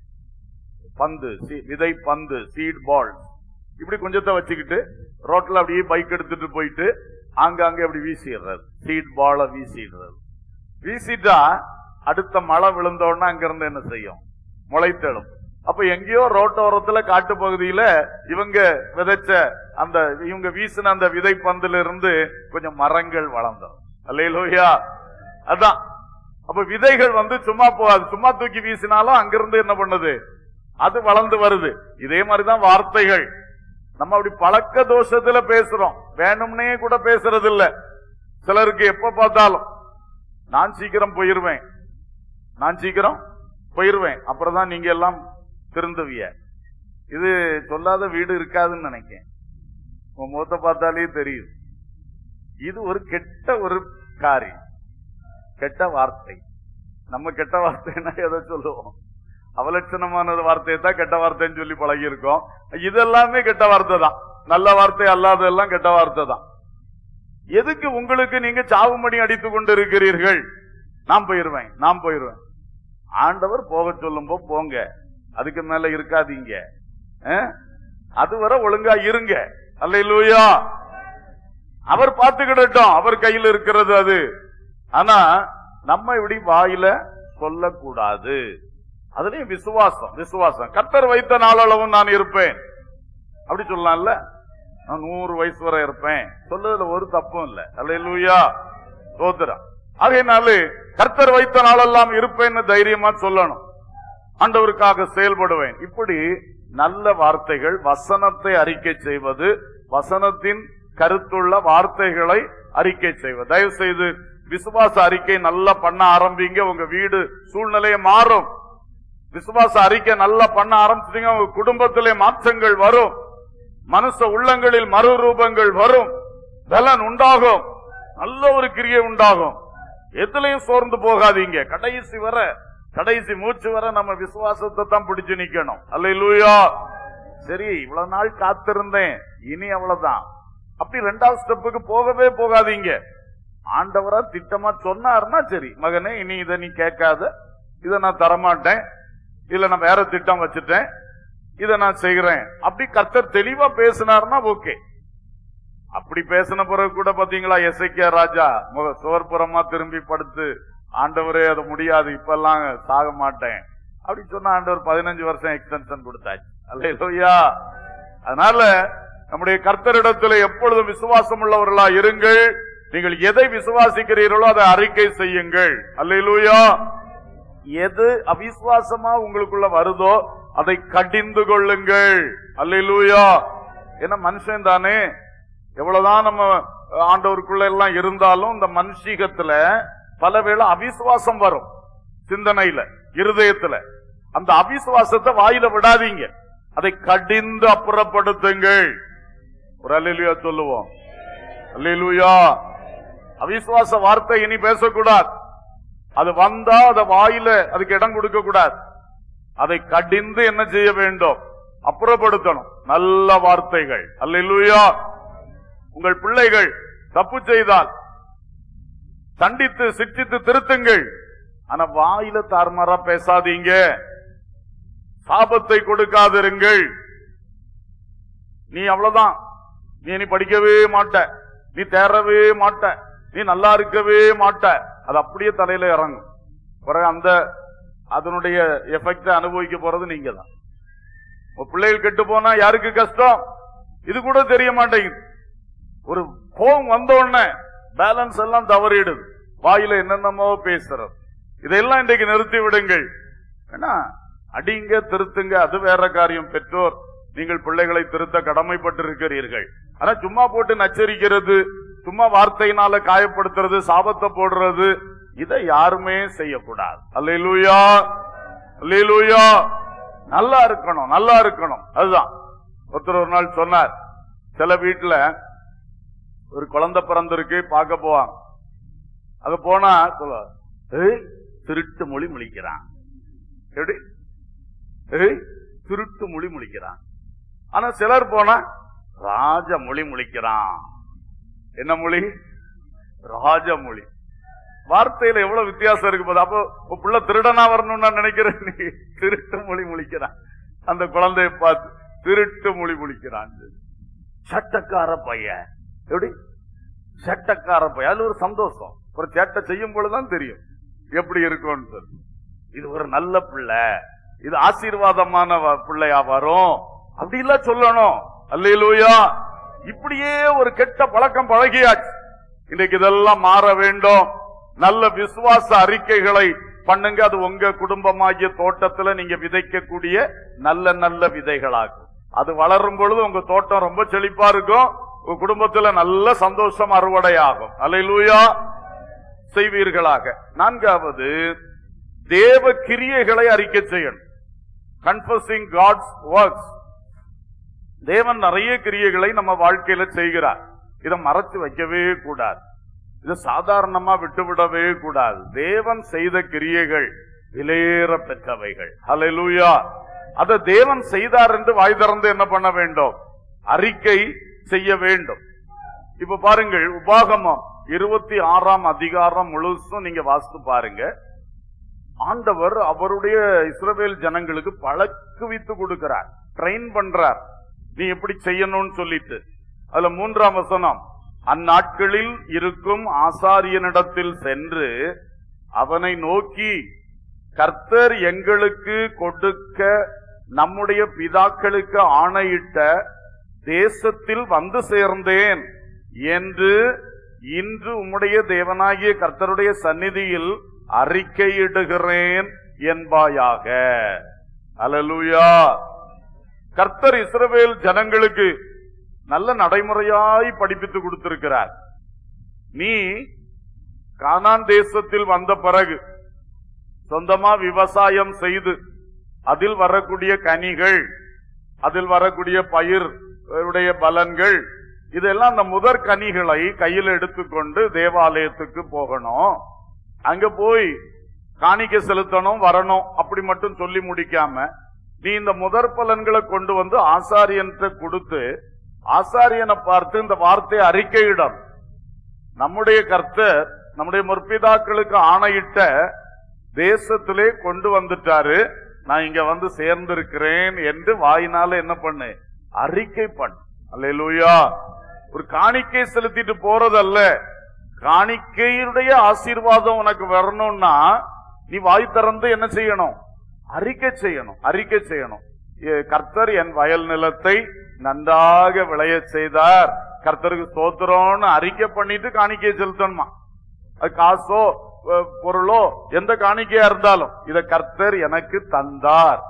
பந்து see- விதை பந்து சீட் பால் இப்படி கொஞ்சத்தை வச்சுக்கிட்டு ரோட்ல அப்படியே பைக் எடுத்துட்டு போயிட்டு ஆங்காங்கே அப்படி வீசிடுறது சீட் பால வீசிடுறது வீசிட்டா அடுத்த மழை விழுந்தோடனே அங்க இருந்து என்ன செய்யும் முளைத்தெழும் அப்ப எங்கேயோ ரோட்டோரத்துல காட்டு பகுதியில இவங்க விதைச்ச அந்த இவங்க வீசின அந்த விதை பந்துல இருந்து கொஞ்சம் மரங்கள் வளர்ந்தோம் அல்லையிலோயா அதான் அப்ப விதைகள் வந்து சும்மா போகாது சும்மா தூக்கி வீசினாலும் அங்கிருந்து என்ன பண்ணுது அது வளர்ந்து வருது இதே மாதிரிதான் வார்த்தைகள் நம்ம அப்படி பழக்க தோஷத்துல பேசுறோம் வேணும்னே கூட பேசுறது இல்ல சிலருக்கு எப்ப பார்த்தாலும் நான் சீக்கிரம் போயிருவேன் நான் சீக்கிரம் போயிருவேன் அப்புறம் தான் நீங்க எல்லாம் திருந்துவிய இது சொல்லாத வீடு இருக்காதுன்னு நினைக்கிறேன் உன் முகத்தை பார்த்தாலே தெரியும் இது ஒரு கெட்ட ஒரு காரியம் கெட்ட வார்த்தை நம்ம கெட்ட வார்த்தைன்னா எதை சொல்லுவோம் அவலட்சணமான ஒரு வார்த்தையை தான் கெட்ட வார்த்தைன்னு சொல்லி பழகி இருக்கோம் இதெல்லாமே கெட்ட வார்த்தை தான் நல்ல வார்த்தை அல்லாததெல்லாம் கெட்ட வார்த்தை தான் எதுக்கு உங்களுக்கு நீங்க சாவுமணி அடித்துக் கொண்டு இருக்கிறீர்கள் நான் போயிருவேன் நான் போயிருவேன் ஆண்டவர் போக சொல்லும்போ போங்க அதுக்கு மேல இருக்காதீங்க அஹ்? அதுவரை ஒழுங்கா இருங்க அல்லையிலூயா அவர் பார்த்துக்கிடட்டும் அவர் கையில் இருக்கிறது அது ஆனா நம்ம இப்படி வாயில சொல்லக்கூடாது அதுலயும் விசுவாசம் விசுவாசம் கர்த்தர் வைத்த நாளளவும் நான் இருப்பேன் அப்படி சொல்லலாம்ல நான் நூறு வயசு வரை இருப்பேன் சொல்றதுல ஒரு தப்பும் இல்ல அல்லையிலூயா சோதரம் ஆகையினாலே கர்த்தர் வைத்த நாளெல்லாம் இருப்பேன்னு தைரியமா சொல்லணும் ஆண்டவருக்காக செயல்படுவேன் இப்படி நல்ல வார்த்தைகள் வசனத்தை அறிக்கை செய்வது வசனத்தின் கருத்துள்ள வார்த்தைகளை அறிக்கை செய்வது தயவு செய்து விசுவாச அறிக்கை நல்லா பண்ண ஆரம்பிங்க உங்க வீடு சூழ்நிலையை மாறும் விசுவாச அறிக்கை நல்லா பண்ண ஆரம்பிச்சிட்டீங்க உங்க குடும்பத்திலே மாற்றங்கள் வரும் மனுஷ உள்ளங்களில் மறுரூபங்கள் வரும் பலன் உண்டாகும் நல்ல ஒரு கிரியை உண்டாகும் எதுலயும் சோர்ந்து போகாதீங்க கடைசி வர கடைசி மூச்சு வர நம்ம விசுவாசத்தை தான் பிடிச்சு நிக்கணும் அல்ல சரி இவ்வளவு நாள் காத்திருந்தேன் இனி அவ்வளவுதான் அப்படி ரெண்டாவது ஸ்டெப்புக்கு போகவே போகாதீங்க ஆண்டவரா திட்டமா சொன்னாருன்னா சரி மகனே இனி இதை நீ கேட்காத இதை நான் தரமாட்டேன் இல்ல நான் வேற திட்டம் வச்சுட்டேன் இதை நான் செய்கிறேன் அப்படி கர்த்தர் தெளிவா பேசினார்னா ஓகே அப்படி பேசின பிறகு கூட பாத்தீங்களா எசைக்கியா ராஜா முக சுவர்புறமா திரும்பி படுத்து ஆண்டவரே அது முடியாது இப்பெல்லாம் சாக மாட்டேன் அப்படி சொன்னா ஆண்டவர் பதினஞ்சு வருஷம் எக்ஸ்டென்ஷன் கொடுத்தாச்சு அல்லையா அதனால நம்முடைய கர்த்தரிடத்துல எப்பொழுதும் விசுவாசம் உள்ளவர்களா இருங்கள் நீங்கள் எதை விசுவாசிக்கிறீர்களோ அதை அறிக்கை செய்யுங்கள் அல்லையிலூயா எது அவிசுவாசமா உங்களுக்குள்ள வருதோ அதை கடிந்து கொள்ளுங்கள் அல்லையிலூயா ஏன்னா மனுஷன் தானே எவ்வளவுதான் நம்ம ஆண்டவருக்குள்ள எல்லாம் இருந்தாலும் இந்த மனுஷீகத்துல பலவேளை அவிசுவாசம் வரும் சிந்தனையில இருதயத்துல அந்த அவிசுவாசத்தை வாயில விடாதீங்க அதை கடிந்து அப்புறப்படுத்துங்கள் ஒரு அல்லேலூயா சொல்லுவோம் அல்லேலூயா அவிசுவாச வார்த்தை இனி பேசக்கூடாது அது வந்தா அத வாயில அதுக்கு இடம் கொடுக்க கூடாது அதை கடிந்து என்ன செய்ய வேண்டும் அப்புறப்படுத்தணும் நல்ல வார்த்தைகள் அல்லேலூயா உங்கள் பிள்ளைகள் தப்பு செய்தால் தண்டித்து சிக்ஷித்து திருத்துங்கள் ஆனா வாயில தார்மாரா பேசாதீங்க சாபத்தை கொடுக்காதிருங்கள் நீ அவ்வளவுதான் நீ நீ படிக்கவே மாட்ட நீ தேரவே மாட்ட நீ நல்லா இருக்கவே மாட்ட அது அப்படியே தலையில இறங்கும் பிறகு அந்த அதனுடைய எஃபெக்ட அனுபவிக்க போறது நீங்க தான் உங்க பிள்ளைகள் கெட்டு போனா யாருக்கு கஷ்டம் இது கூட தெரிய மாட்டேங்குது ஒரு கோபம் வந்த உடனே பேலன்ஸ் எல்லாம் தவறிடுது வாயில என்னென்னமோ பேசுறது இதெல்லாம் இன்றைக்கு நிறுத்தி விடுங்கள் ஏன்னா அடிங்க திருத்துங்க அது வேற காரியம் பெற்றோர் நீங்கள் பிள்ளைகளை திருத்த கடமைப்பட்டிருக்கிறீர்கள் ஆனா சும்மா போட்டு நச்சரிக்கிறது சும்மா வார்த்தையினால காயப்படுத்துறது சாபத்தை போடுறது இதை யாருமே செய்யக்கூடாது அல்லேலூயா அல்லேலூயா நல்லா இருக்கணும் நல்லா இருக்கணும் அதுதான் ஒருத்தர் ஒரு நாள் சொன்னார் சில வீட்டுல ஒரு குழந்தை பிறந்திருக்கு பார்க்க போவாங்க அங்க போனா சொல்ல ஏய் திருட்டு மொழி முழிக்கிறான் எப்படி ஏய் திருட்டு மொழி முழிக்கிறான் ஆனா சிலர் போனா ராஜ மொழி முழிக்கிறான் என்ன மொழி ராஜ மொழி வார்த்தையில எவ்வளவு வித்தியாசம் இருக்கு போது அப்போ உன் புள்ள திருடனா வரணும்னு நான் நினைக்கிறேன் நீ திருட்டு மொழி முழிக்கிறான் அந்த குழந்தைய பார்த்து திருட்டு மொழி முழிக்கிறான் சட்டக்கார பையன் எப்படி சட்டக்கார பையன் அது ஒரு சந்தோஷம் ஒரு சேட்டை செய்யும் பொழுதுதான் தெரியும் எப்படி இருக்கும்னு சொல்லி இது ஒரு நல்ல பிள்ளை இது ஆசீர்வாதமான வ- பிள்ளையா வரும் அப்படி இல்ல சொல்லணும் அல்லேலூயா இப்படியே ஒரு கெட்ட பழக்கம் பழகியாச்சு இன்னைக்கு இதெல்லாம் மாற வேண்டும் நல்ல விசுவாச அறிக்கைகளை பண்ணுங்க அது உங்க குடும்பமாகிய தோட்டத்துல நீங்க விதைக்கக்கூடிய நல்ல நல்ல விதைகளாகும் அது வளரும் பொழுது உங்க தோட்டம் ரொம்ப செழிப்பா இருக்கும் உங்க குடும்பத்துல நல்ல சந்தோஷம் அறுவடையாகும் அல்லேலூயா செய்வீர்களாக நான்காவது தேவ கிரியைகளை அறிக்கை செய்யணும் கன்ஃபஸிங் காட்ஸ் ஒர்க்ஸ் தேவன் நிறைய கிரியைகளை நம்ம வாழ்க்கையில செய்கிறார் இதை மறைச்சு வைக்கவே கூடாது இதை சாதாரணமா விட்டுவிடவே கூடாது தேவன் செய்த கிரியைகள் விலையேற பெற்றவைகள் ஹalleluya அதை தேவன் செய்தார் என்று வாய் திறந்து என்ன பண்ண வேண்டும் அறிக்கை செய்ய வேண்டும் இப்ப பாருங்கள் உபாகமம் இருபத்தி ஆறாம் அதிகாரம் முழுசும் நீங்க வாசித்து பாருங்க ஆண்டவர் அவருடைய இஸ்ரவேல் ஜனங்களுக்கு பழக்குவித்து கொடுக்கிறார் ட்ரெயின் பண்றார் நீ எப்படி செய்யணும்னு சொல்லிட்டு அதுல மூன்றாம் வசனம் அந்நாட்களில் இருக்கும் ஆசாரியனிடத்தில் சென்று அவனை நோக்கி கர்த்தர் எங்களுக்கு கொடுக்க நம்முடைய பிதாக்களுக்கு ஆணையிட்ட தேசத்தில் வந்து சேர்ந்தேன் என்று இன்று உம்முடைய தேவனாகிய கர்த்தருடைய சந்நிதியில் அறிக்கையிடுகிறேன் என்பாயாக அல்லேலூயா கர்த்தர் இஸ்ரவேல் ஜனங்களுக்கு நல்ல நடைமுறையாய் படிப்பித்து கொடுத்திருக்கிறார் நீ கானான் தேசத்தில் வந்த பிறகு சொந்தமா விவசாயம் செய்து அதில் வரக்கூடிய கனிகள் அதில் வரக்கூடிய பயிர் உடைய பலன்கள் இதெல்லாம் அந்த முதற் கனிகளை கையில் எடுத்துக்கொண்டு தேவாலயத்துக்கு போகணும் அங்க போய் காணிக்கை செலுத்தணும் வரணும் அப்படி மட்டும் சொல்லி முடிக்காம நீ இந்த முதற் பலன்களை கொண்டு வந்து ஆசாரியன்ட்ட கொடுத்து ஆசாரியனை பார்த்து இந்த வார்த்தையை அறிக்கையிடம் நம்முடைய கர்த்தர் நம்முடைய முற்பிதாக்களுக்கு ஆணையிட்ட தேசத்திலே கொண்டு வந்துட்டாரு நான் இங்க வந்து சேர்ந்திருக்கிறேன் என்று வாயினால என்ன பண்ணு அறிக்கை பண்ணு அல்லேலூயா ஒரு காணிக்கை செலுத்திட்டு போறதல்ல காணிக்கையுடைய ஆசீர்வாதம் உனக்கு வரணும்னா நீ வாய் திறந்து என்ன செய்யணும் அறிக்கை செய்யணும் அறிக்கை செய்யணும் ஏ, கர்த்தர் என் வயல் நிலத்தை நன்றாக விளைய செய்தார் கர்த்தருக்கு ஸ்தோத்திரம்னு அறிக்கை பண்ணிட்டு காணிக்கை செலுத்தணுமா அது காசோ அஹ், பொருளோ எந்த காணிக்கையா இருந்தாலும் இத கர்த்தர் எனக்கு தந்தார்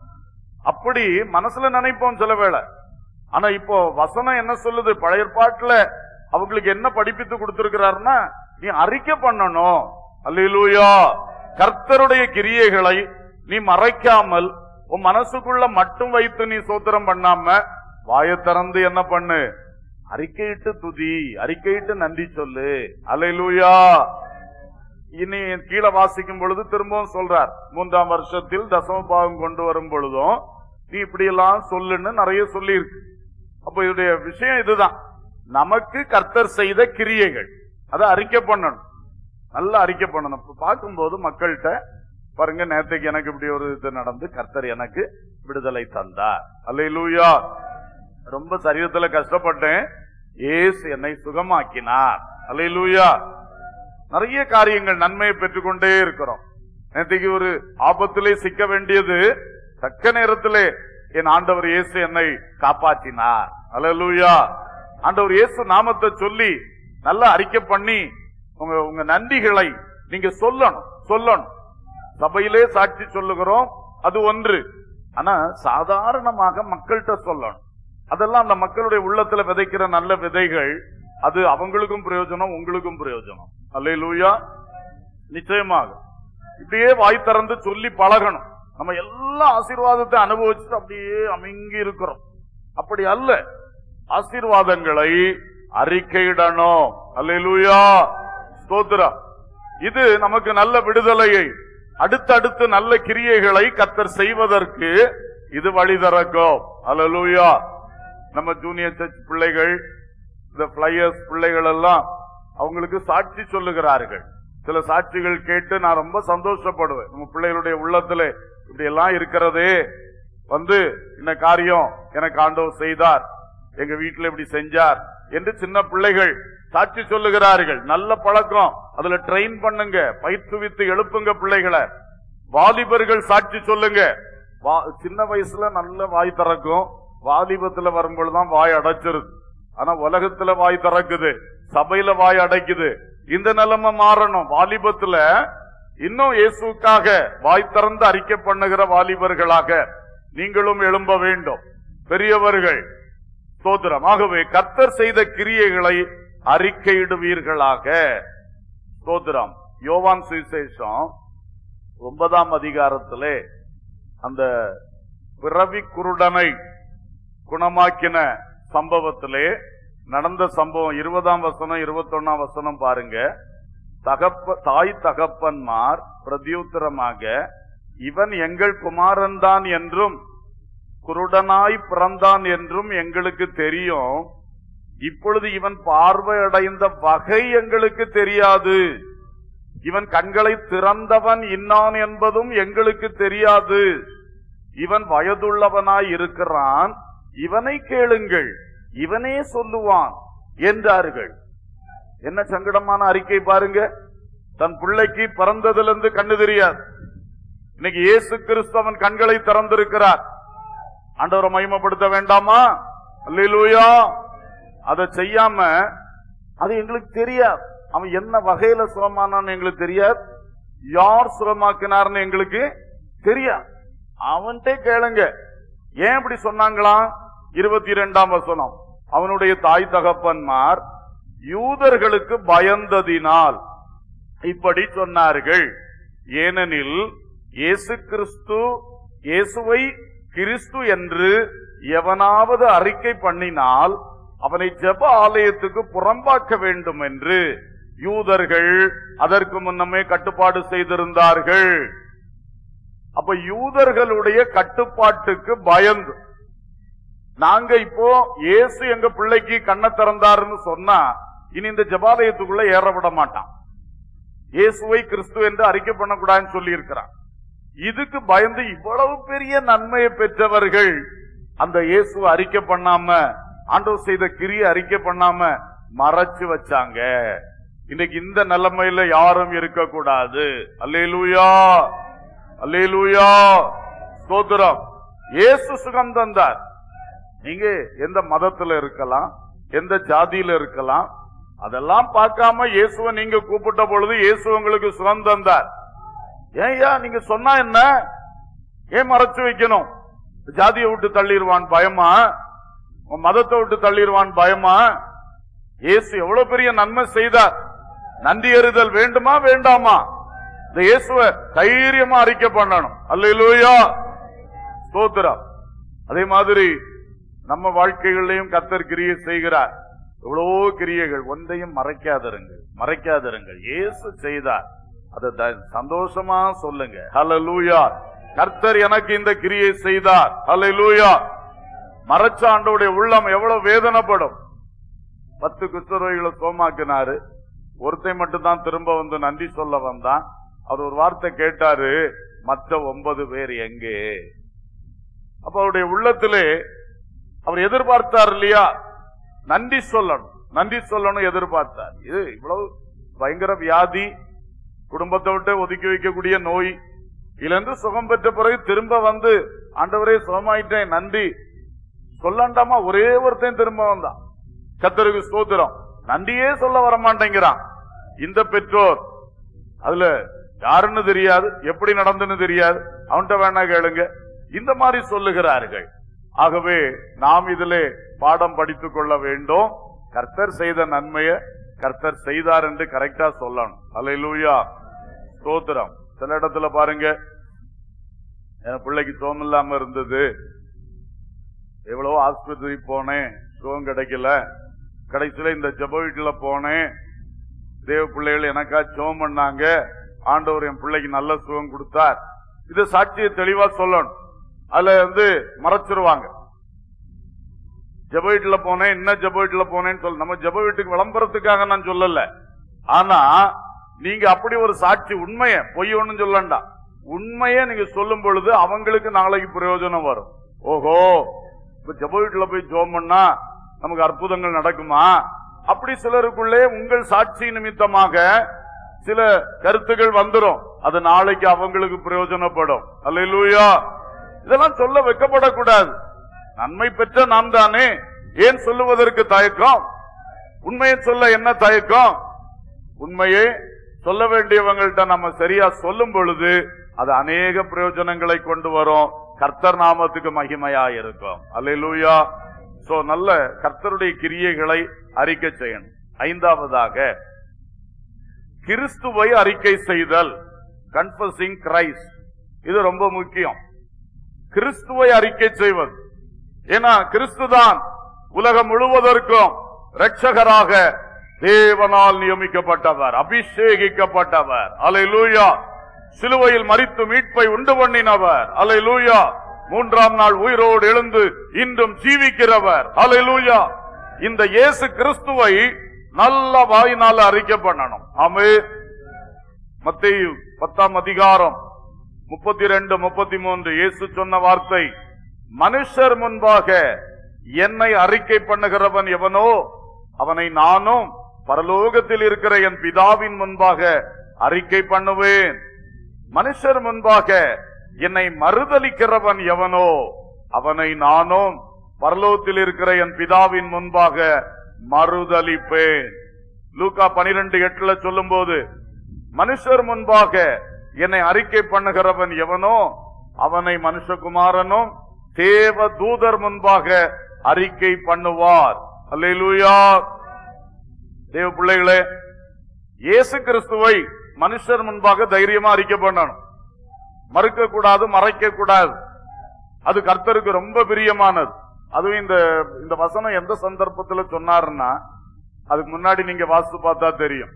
அப்படி மனசுல நினைப்போம் சில வேளை ஆனா இப்போ வசனம் என்ன சொல்லுது பழைய பாட்டுல அவங்களுக்கு என்ன படிப்பித்து கொடுத்திருக்கிறாருன்னா நீ அறிக்கை பண்ணணும் அல்லேலூயா கர்த்தருடைய கிரியைகளை நீ மறைக்காமல் உன் மனசுக்குள்ள மட்டும் வைத்து நீ சோத்திரம் பண்ணாம வாயை திறந்து என்ன பண்ணு அறிக்கையிட்டு துதி அறிக்கையிட்டு நன்றி சொல்லு அல்லேலூயா இனி கீழே வாசிக்கும் பொழுது திரும்பவும் சொல்றார் மூன்றாம் வருஷத்தில் தசம பாகம் கொண்டு வரும் பொழுதும் நீ இப்படி எல்லாம் சொல்லுன்னு நிறைய சொல்லி இருக்கு அப்ப இதோடைய விஷயம் இதுதான் நமக்கு கர்த்தர் செய்த கிரியைகள் அதை அறிக்கை பண்ணணும் நல்லா அறிக்கை பண்ணணும் இப்ப பார்க்கும்போது மக்கள்கிட்ட பாருங்க நேத்தைக்கு எனக்கு இப்படி ஒரு இது நடந்து கர்த்தர் எனக்கு விடுதலை தந்தார் அல்லேலூயா ரொம்ப சரீரத்துல கஷ்டப்பட்டேன் ஏசு என்னை சுகமாக்கினார் அல்லேலூயா நிறைய காரியங்கள் நன்மையை பெற்றுக்கொண்டே இருக்கிறோம் நேற்றுக்கு ஒரு ஆபத்திலே சிக்க வேண்டியது தக்க நேரத்திலே என் ஆண்டவர் இயேசு என்னை காப்பாற்றினார் அல்லேலூயா ஆண்டவர் இயேசு நாமத்தை சொல்லி நல்லா அறிக்கை பண்ணி உங்க உங்க நன்றிகளை நீங்க சொல்லணும் சொல்லணும் சபையிலே சாட்சி சொல்லுகிறோம் அது ஒன்று ஆனா சாதாரணமாக மக்கள்கிட்ட சொல்லணும் அதெல்லாம் அந்த மக்களுடைய உள்ளத்துல விதைக்கிற நல்ல விதைகள் அது அவங்களுக்கும் பிரயோஜனம் உங்களுக்கும் பிரயோஜனம் அல்லேலூயா நிச்சயமாக இப்படியே வாய் திறந்து சொல்லி பழகணும் நம்ம எல்லா ஆசீர்வாதத்தை அனுபவிச்சுட்டு அப்படியே அமைங்கி இருக்கிறோம் அப்படி அல்ல ஆசீர்வாதங்களை அறிக்கையிடணும் அல்லேலூயா ஸ்தோத்திரம் இது நமக்கு நல்ல விடுதலையை அடுத்தடுத்து நல்ல கிரியைகளை கத்தர் செய்வதற்கு இது வழி திறக்கும் அல்லேலூயா நம்ம ஜூனியர் சர்ச் பிள்ளைகள் இந்த பிளையர்ஸ் பிள்ளைகள் எல்லாம் அவங்களுக்கு சாட்சி சொல்லுகிறார்கள் சில சாட்சிகள் கேட்டு நான் ரொம்ப சந்தோஷப்படுவேன் நம்ம பிள்ளைகளுடைய உள்ளத்துல இப்படி எல்லாம் இருக்கிறதே வந்து இந்த காரியம் எனக்கு ஆண்டவர் செய்தார் எங்க வீட்டுல இப்படி செஞ்சார் என்று சின்ன பிள்ளைகள் சாட்சி சொல்லுகிறார்கள் நல்ல பழக்கம் அதுல ட்ரெயின் பண்ணுங்க பயிற்றுவித்து எழுப்புங்க பிள்ளைகளை வாலிபர்கள் சாட்சி சொல்லுங்க வா- சின்ன வயசுல நல்ல வாய் திறக்கும் வாலிபத்துல வரும்பொழுதுதான் வாய் அடைச்சிருது ஆனா உலகத்துல வாய் திறக்குது சபையில வாய் அடைக்குது இந்த நிலைமை மாறணும் வாலிபத்துல இன்னும் இயேசுக்காக வாய் திறந்து அறிக்கை பண்ணுகிற வாலிபர்களாக நீங்களும் எழும்ப வேண்டும் பெரியவர்கள் ஸ்தோத்திரம் ஆகவே கர்த்தர் செய்த கிரியைகளை அறிக்கையிடுவீர்களாக ஸ்தோத்திரம் யோவான் சுவிசேஷம் ஒன்பதாம் அதிகாரத்திலே அந்த பிறவி குருடனை குணமாக்கின சம்பவத்திலே நடந்த சம்பவம் இருபதாம் வசனம் இருபத்தொன்னாம் வசனம் பாருங்க தகப்ப தாய் தகப்பன்மார் பிரதியுத்தரமாக இவன் எங்கள் குமாரன் தான் என்றும் குருடனாய் பிறந்தான் என்றும் எங்களுக்கு தெரியும் இப்பொழுது இவன் பார்வையடைந்த வகை எங்களுக்கு தெரியாது இவன் கண்களை திறந்தவன் இன்னான் என்பதும் எங்களுக்கு தெரியாது இவன் வயதுள்ளவனாய் இருக்கிறான் இவனை கேளுங்கள் இவனே சொல்லுவான் என்றார்கள் என்ன சங்கடமான அறிக்கை பாருங்க தன் பிள்ளைக்கு பிறந்ததிலிருந்து கண்ணு தெரியாது இன்னைக்கு இயேசு கிறிஸ்தவன் கண்களை திறந்திருக்கிறார் ஆண்டவரை மகிமைப்படுத்த வேண்டாமா அல்லேலூயா அதை செய்யாம அது எங்களுக்கு தெரியாது அவன் என்ன வகையில சுகமானான்னு எங்களுக்கு தெரியாது யார் சுகமாக்கினார்னு எங்களுக்கு தெரியாது அவன்கிட்ட கேளுங்க ஏன் இப்படி சொன்னாங்களாம் இருபத்தி இரண்டாம் வசனம் அவனுடைய தாய் தகப்பன்மார் யூதர்களுக்கு பயந்ததினால் இப்படி சொன்னார்கள் ஏனெனில் இயேசு கிறிஸ்து இயேசுவை கிறிஸ்து என்று எவனாவது அறிக்கை பண்ணினால் அவனை ஜெப ஆலயத்துக்கு புறம்பாக்க வேண்டும் என்று யூதர்கள் அதற்கு முன்னமே கட்டுப்பாடு செய்திருந்தார்கள் அப்ப யூதர்களுடைய கட்டுப்பாட்டுக்கு பயந்து நாங்க இப்போ இயேசு எங்க பிள்ளைக்கு கண்ணை திறந்தாருன்னு சொன்னா இனி இந்த ஜபாலயத்துக்குள்ள ஏற விட மாட்டான் இயேசுவை கிறிஸ்து என்று அறிக்கை பண்ணக்கூடாதுன்னு சொல்லி இருக்கிறான் இதுக்கு பயந்து இவ்வளவு பெரிய நன்மையை பெற்றவர்கள் அந்த இயேசுவை அறிக்கை பண்ணாம ஆண்டவர் செய்த கிரியை அறிக்கை பண்ணாம மறைச்சு வச்சாங்க இன்னைக்கு இந்த நிலைமையில யாரும் இருக்கக்கூடாது அல்லேலூயா அல்லேலூயா ஸ்தோத்திரம் இயேசு சுகம் தந்தார் நீங்க எந்த மதத்துல இருக்கலாம் எந்த ஜாதியில இருக்கலாம் அதெல்லாம் பார்க்காம இயேசுவை நீங்க கூப்பிட்ட பொழுது இயேசு உங்களுக்கு சுகம் தந்தார் ஏய்யா நீங்க சொன்னா என்ன ஏன் மறைச்சு வைக்கணும் ஜாதியை விட்டு தள்ளிடுவான் பயமா உன் மதத்தை விட்டு தள்ளிடுவான் பயமா இயேசு எவ்வளவு பெரிய நன்மை செய்தார் நன்றி எறிதல் வேண்டுமா வேண்டாமா இந்த இயேசுவை தைரியமா அறிக்கை பண்ணணும் அல்லேலூயா ஸ்தோத்திரம் அதே மாதிரி நம்ம வாழ்க்கைகளிலையும் கத்தர் கிரியை செய்கிறார் எவ்வளவோ கிரியைகள் ஒன்றையும் மறைக்காதிருங்கள் மறைக்காதிருங்கள் இயேசு செய்தார் அதை த- சந்தோஷமா சொல்லுங்க ஹalleluya கர்த்தர் எனக்கு இந்த கிரியை செய்தார் ஹalleluya மறைச்ச ஆண்டோடைய உள்ளம் எவ்வளவு வேதனைப்படும் பத்து குஷ்டரோகிகளை சோமாக்கினாரு ஒருத்தை மட்டும் தான் திரும்ப வந்து நன்றி சொல்ல வந்தான் அவர் ஒரு வார்த்தை கேட்டாரு மற்ற ஒன்பது பேர் எங்கே அப்ப அவருடைய உள்ளத்திலே அவர் எதிர்பார்த்தார் இல்லையா நன்றி சொல்லணும் நன்றி சொல்லணும் எதிர்பார்த்தார் இது இவ்வளவு பயங்கர வியாதி குடும்பத்தை விட்டு ஒதுக்கி வைக்கக்கூடிய நோய் இதிலிருந்து சுகம் பெற்ற பிறகு திரும்ப வந்து ஆண்டவரே சுகமாயிட்டேன் நன்றி சொல்லண்டாமா ஒரே ஒருத்தன் திரும்ப வந்தான் கத்தருக்கு ஸ்தோத்திரம் நன்றியே சொல்ல வர மாட்டேங்கிறான் இந்த பெற்றோர் அதுல யாருன்னு தெரியாது எப்படி நடந்துன்னு தெரியாது அவன்கிட்ட வேணா கேளுங்க இந்த மாதிரி சொல்லுகிறார்கள் ஆகவே நாம் இதிலே பாடம் படித்துக் கொள்ள வேண்டும் கர்த்தர் செய்த நன்மையை கர்த்தர் செய்தார் என்று கரெக்டா சொல்லணும் அல்லேலூயா ஸ்தோத்திரம் சில இடத்துல பாருங்க என் பிள்ளைக்கு சோம் இல்லாம இருந்தது எவ்வளவோ ஆஸ்பத்திரி போனேன் சுகம் கிடைக்கல கடைசியில இந்த ஜெப வீட்டுல போனேன் தேவ பிள்ளைகள் எனக்கா சோம் பண்ணாங்க ஆண்டவர் என் பிள்ளைக்கு நல்ல சுகம் கொடுத்தார் இது சாட்சியை தெளிவா சொல்லணும் அதுல வந்து மறைச்சிருவாங்க ஜெப வீட்டுல போனேன் என்ன ஜெப வீட்டுல போனேன்னு சொல்ல நம்ம ஜெப வீட்டுக்கு விளம்பரத்துக்காக நான் சொல்லல ஆனா நீங்க அப்படி ஒரு சாட்சி உண்மைய பொய் ஒண்ணும் சொல்லண்டா உண்மையை நீங்க சொல்லும் பொழுது அவங்களுக்கு நாளைக்கு பிரயோஜனம் வரும் ஓஹோ இப்ப ஜெப வீட்டுல போய் ஜோம் பண்ணா நமக்கு அற்புதங்கள் நடக்குமா அப்படி சிலருக்குள்ளே உங்கள் சாட்சி நிமித்தமாக சில கருத்துகள் வந்துரும் அது நாளைக்கு அவங்களுக்கு பிரயோஜனப்படும் அல்லேலூயா இதெல்லாம் சொல்ல வைக்கப்படக்கூடாது நன்மை பெற்ற நாம் தானே ஏன் சொல்லுவதற்கு தயக்கம் உண்மையை சொல்ல என்ன தயக்கம் உண்மையை சொல்ல வேண்டியவங்கள்ட்ட நம்ம சரியா சொல்லும் பொழுது அது அநேக பிரயோஜனங்களை கொண்டு வரும் கர்த்தர் நாமத்துக்கு மகிமையா இருக்கும் அல்லேலூயா சோ நல்ல கர்த்தருடைய கிரியைகளை அறிக்கை செய்யணும் ஐந்தாவதாக கிறிஸ்துவை அறிக்கை செய்தல் கன்ஃபஸிங் கிரைஸ்ட் இது ரொம்ப முக்கியம் கிறிஸ்துவை அறிக்கை செய்வது ஏன்னா கிறிஸ்துதான் உலகம் முழுவதற்கும் இரட்சகராக தேவனால் நியமிக்கப்பட்டவர் அபிஷேகிக்கப்பட்டவர் அலைலூயா சிலுவையில் மரித்து மீட்பை உண்டு பண்ணினவர் அலைலூயா மூன்றாம் நாள் உயிரோடு எழுந்து இன்றும் ஜீவிக்கிறவர் அலைலூயா இந்த இயேசு கிறிஸ்துவை நல்ல வாயினால அறிக்கை பண்ணணும் ஆமே மத்தேயு பத்தாம் அதிகாரம் முப்பத்தி ரெண்டு முப்பத்தி மூன்று இயேசு சொன்ன வார்த்தை மனுஷர் முன்பாக என்னை அறிக்கை பண்ணுகிறவன் எவனோ அவனை நானும் பரலோகத்தில் இருக்கிற என் பிதாவின் முன்பாக அறிக்கை பண்ணுவேன் மனுஷர் முன்பாக என்னை மறுதலிக்கிறவன் எவனோ அவனை நானும் பரலோகத்தில் இருக்கிற என் பிதாவின் முன்பாக மறுதலிப்பேன் லூக்கா பனிரெண்டு எட்டுல சொல்லும் போது மனுஷர் முன்பாக என்னை அறிக்கை பண்ணுகிறவன் எவனோ அவனை மனுஷகுமாரனும் தேவ தூதர் முன்பாக அறிக்கை பண்ணுவார் அல்லேலூயா தேவ பிள்ளைகளே இயேசு கிறிஸ்துவை மனுஷர் முன்பாக தைரியமா அறிக்கை பண்ணணும் மறுக்க கூடாது மறைக்க கூடாது அது கர்த்தருக்கு ரொம்ப பிரியமானது அதுவும் இந்த இந்த வசனம் எந்த சந்தர்ப்பத்துல சொன்னாருன்னா அதுக்கு முன்னாடி நீங்க வாசித்து பார்த்தா தெரியும்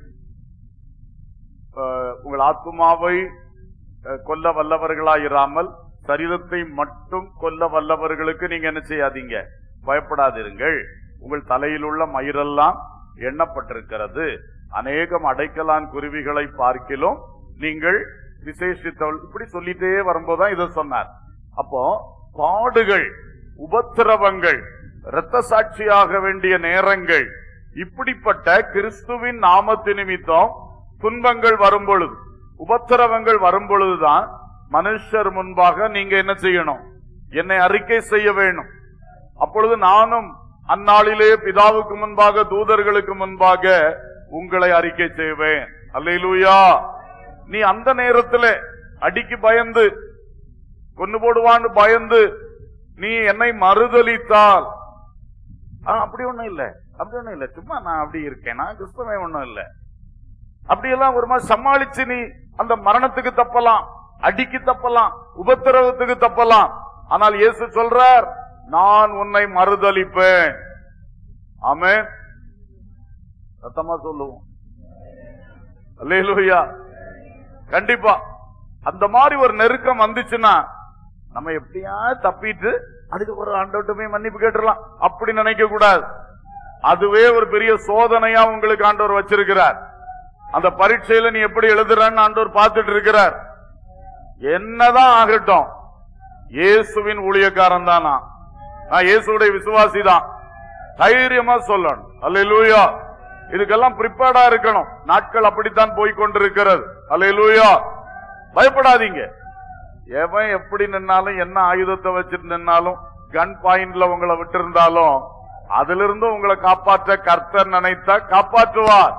அஹ், உங்கள் ஆத்துமாவை அஹ், கொல்ல வல்லவர்களாயிராமல் சரீரத்தை மட்டும் கொல்ல வல்லவர்களுக்கு நீங்க என்ன செய்யாதீங்க பயப்படாதிருங்கள் உங்கள் தலையில் உள்ள மயிரெல்லாம் எண்ணப்பட்டிருக்கிறது அநேகம் அடைக்கலான் குருவிகளை பார்க்கிலும் நீங்கள் விசேஷித்தவள் இப்படி சொல்லிட்டே வரும்போதுதான் இதை சொன்னார் அப்போ பாடுகள் உபத்திரவங்கள் இரத்த சாட்சியாக வேண்டிய நேரங்கள் இப்படிப்பட்ட கிறிஸ்துவின் நாமத்து நிமித்தம் துன்பங்கள் வரும் பொழுது உபத்திரவங்கள் வரும் பொழுதுதான் மனுஷர் முன்பாக நீங்க என்ன செய்யணும் என்னை அறிக்கை செய்ய வேணும் அப்பொழுது நானும் அந்நாளிலே பிதாவுக்கு முன்பாக தூதர்களுக்கு முன்பாக உங்களை அறிக்கை செய்வேன் அல்லேலூயா நீ அந்த நேரத்தில் அடிக்கு பயந்து கொண்டு போடுவான்னு பயந்து நீ என்னை மறுதலித்தால் ஆ, அப்படி ஒண்ணும் இல்ல அப்படி ஒண்ணும் இல்ல சும்மா நான் அப்படி இருக்கேன் நான் கிறிஸ்தவன் ஒண்ணும் இல்ல அப்படியெல்லாம் ஒரு மாதிரி சமாளிச்சு நீ அந்த மரணத்துக்கு தப்பலாம் அடிக்கு தப்பலாம் உபத்திரவத்துக்கு தப்பலாம் ஆனால் இயேசு சொல்றார் நான் உன்னை மறுதலிப்பேன் ஆமென் சத்தமா சொல்லுவோம் அல்லேலூயா கண்டிப்பா அந்த மாதிரி ஒரு நெருக்கம் வந்துச்சுன்னா நம்ம எப்படியா தப்பிட்டு அதுக்கு ஒரு ஆண்டவர்கிட்ட மன்னிப்பு கேட்டுடலாம் அப்படி நினைக்க கூடாது அதுவே ஒரு பெரிய சோதனையா உங்களுக்கு ஆண்டவர் வச்சிருக்கிறார் அந்த பரீட்சையில நீ எப்படி எழுதுறன்னு ஆண்டவர் பார்த்துட்டு இருக்கிறார் என்னதான் ஆகட்டும் இயேசுவின் ஊழியக்காரன் தானா நான் இயேசுடைய விசுவாசி தான் தைரியமா சொல்லணும் அல்லேலூயா இதுக்கெல்லாம் ப்ரிப்பேர்டா இருக்கணும் நாட்கள் அப்படித்தான் போய் கொண்டிருக்கிறது அல்லேலூயா பயப்படாதீங்க எவன் எப்படி நின்னாலும் என்ன ஆயுதத்தை வச்சிட்டு நின்னாலும் கன் பாயிண்ட்ல உங்களை விட்டு இருந்தாலும் அதிலிருந்து உங்களை காப்பாற்ற கர்த்தர் நினைத்தா காப்பாற்றுவார்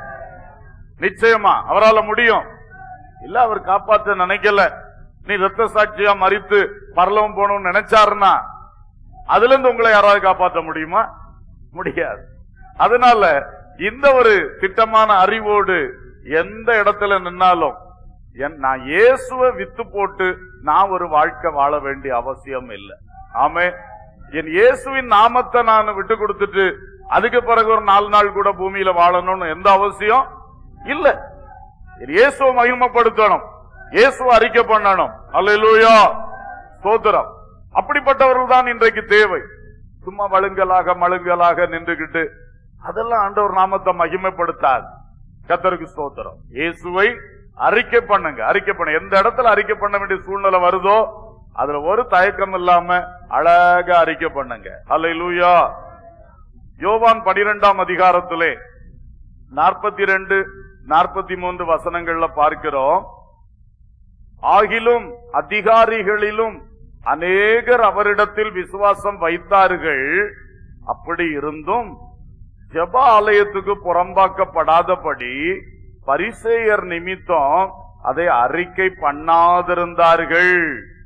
நிச்சயமா அவரால முடியும் இல்ல அவர் காப்பாற்ற நினைக்கல நீ ரத்த சாட்சியா மறித்து பரலவம் போகணும்னு நினைச்சாருன்னா அதுல இருந்து உங்களை யாராவது காப்பாற்ற முடியுமா முடியாது அதனால இந்த ஒரு திட்டமான அறிவோடு எந்த இடத்துல நின்னாலும் என் நான் இயேசுவை வித்து போட்டு நான் ஒரு வாழ்க்கை வாழ வேண்டிய அவசியம் இல்லை ஆமே என் இயேசுவின் நாமத்தை நான் விட்டு கொடுத்துட்டு அதுக்கு பிறகு ஒரு நாலு நாள் கூட பூமியில வாழணும்னு எந்த அவசியம் இல்ல என் இயேசுவை மகிமைப்படுத்தணும் இயேசுவை அறிக்கை பண்ணணும் அல்லேலூயா ஸ்தோத்திரம் அப்படிப்பட்டவர்கள் தான் இன்றைக்கு தேவை சும்மா வழுங்கலாக மழுங்கலாக நின்றுகிட்டு அதெல்லாம் ஆண்டவர் நாமத்தை மகிமைப்படுத்தாது கத்தருக்கு ஸ்தோத்திரம் இயேசுவை அறிக்கை பண்ணுங்க அறிக்கை பண்ண எந்த இடத்துல அறிக்கை பண்ண வேண்டிய சூழ்நிலை வருதோ அதுல ஒரு தயக்கம் இல்லாம அழகா அறிக்கை பண்ணுங்க அல்லேலூயா யோவான் பனிரெண்டாம் அதிகாரத்திலே நாற்பத்தி ரெண்டு நாற்பத்தி மூன்று வசனங்கள்ல பார்க்கிறோம் ஆகிலும் அதிகாரிகளிலும் அநேகர் அவரிடத்தில் விசுவாசம் வைத்தார்கள் அப்படி இருந்தும் ஜெப ஆலயத்துக்கு புறம்பாக்கப்படாதபடி பரிசேயர் நிமித்தம் அதை அறிக்கை பண்ணாதிருந்தார்கள்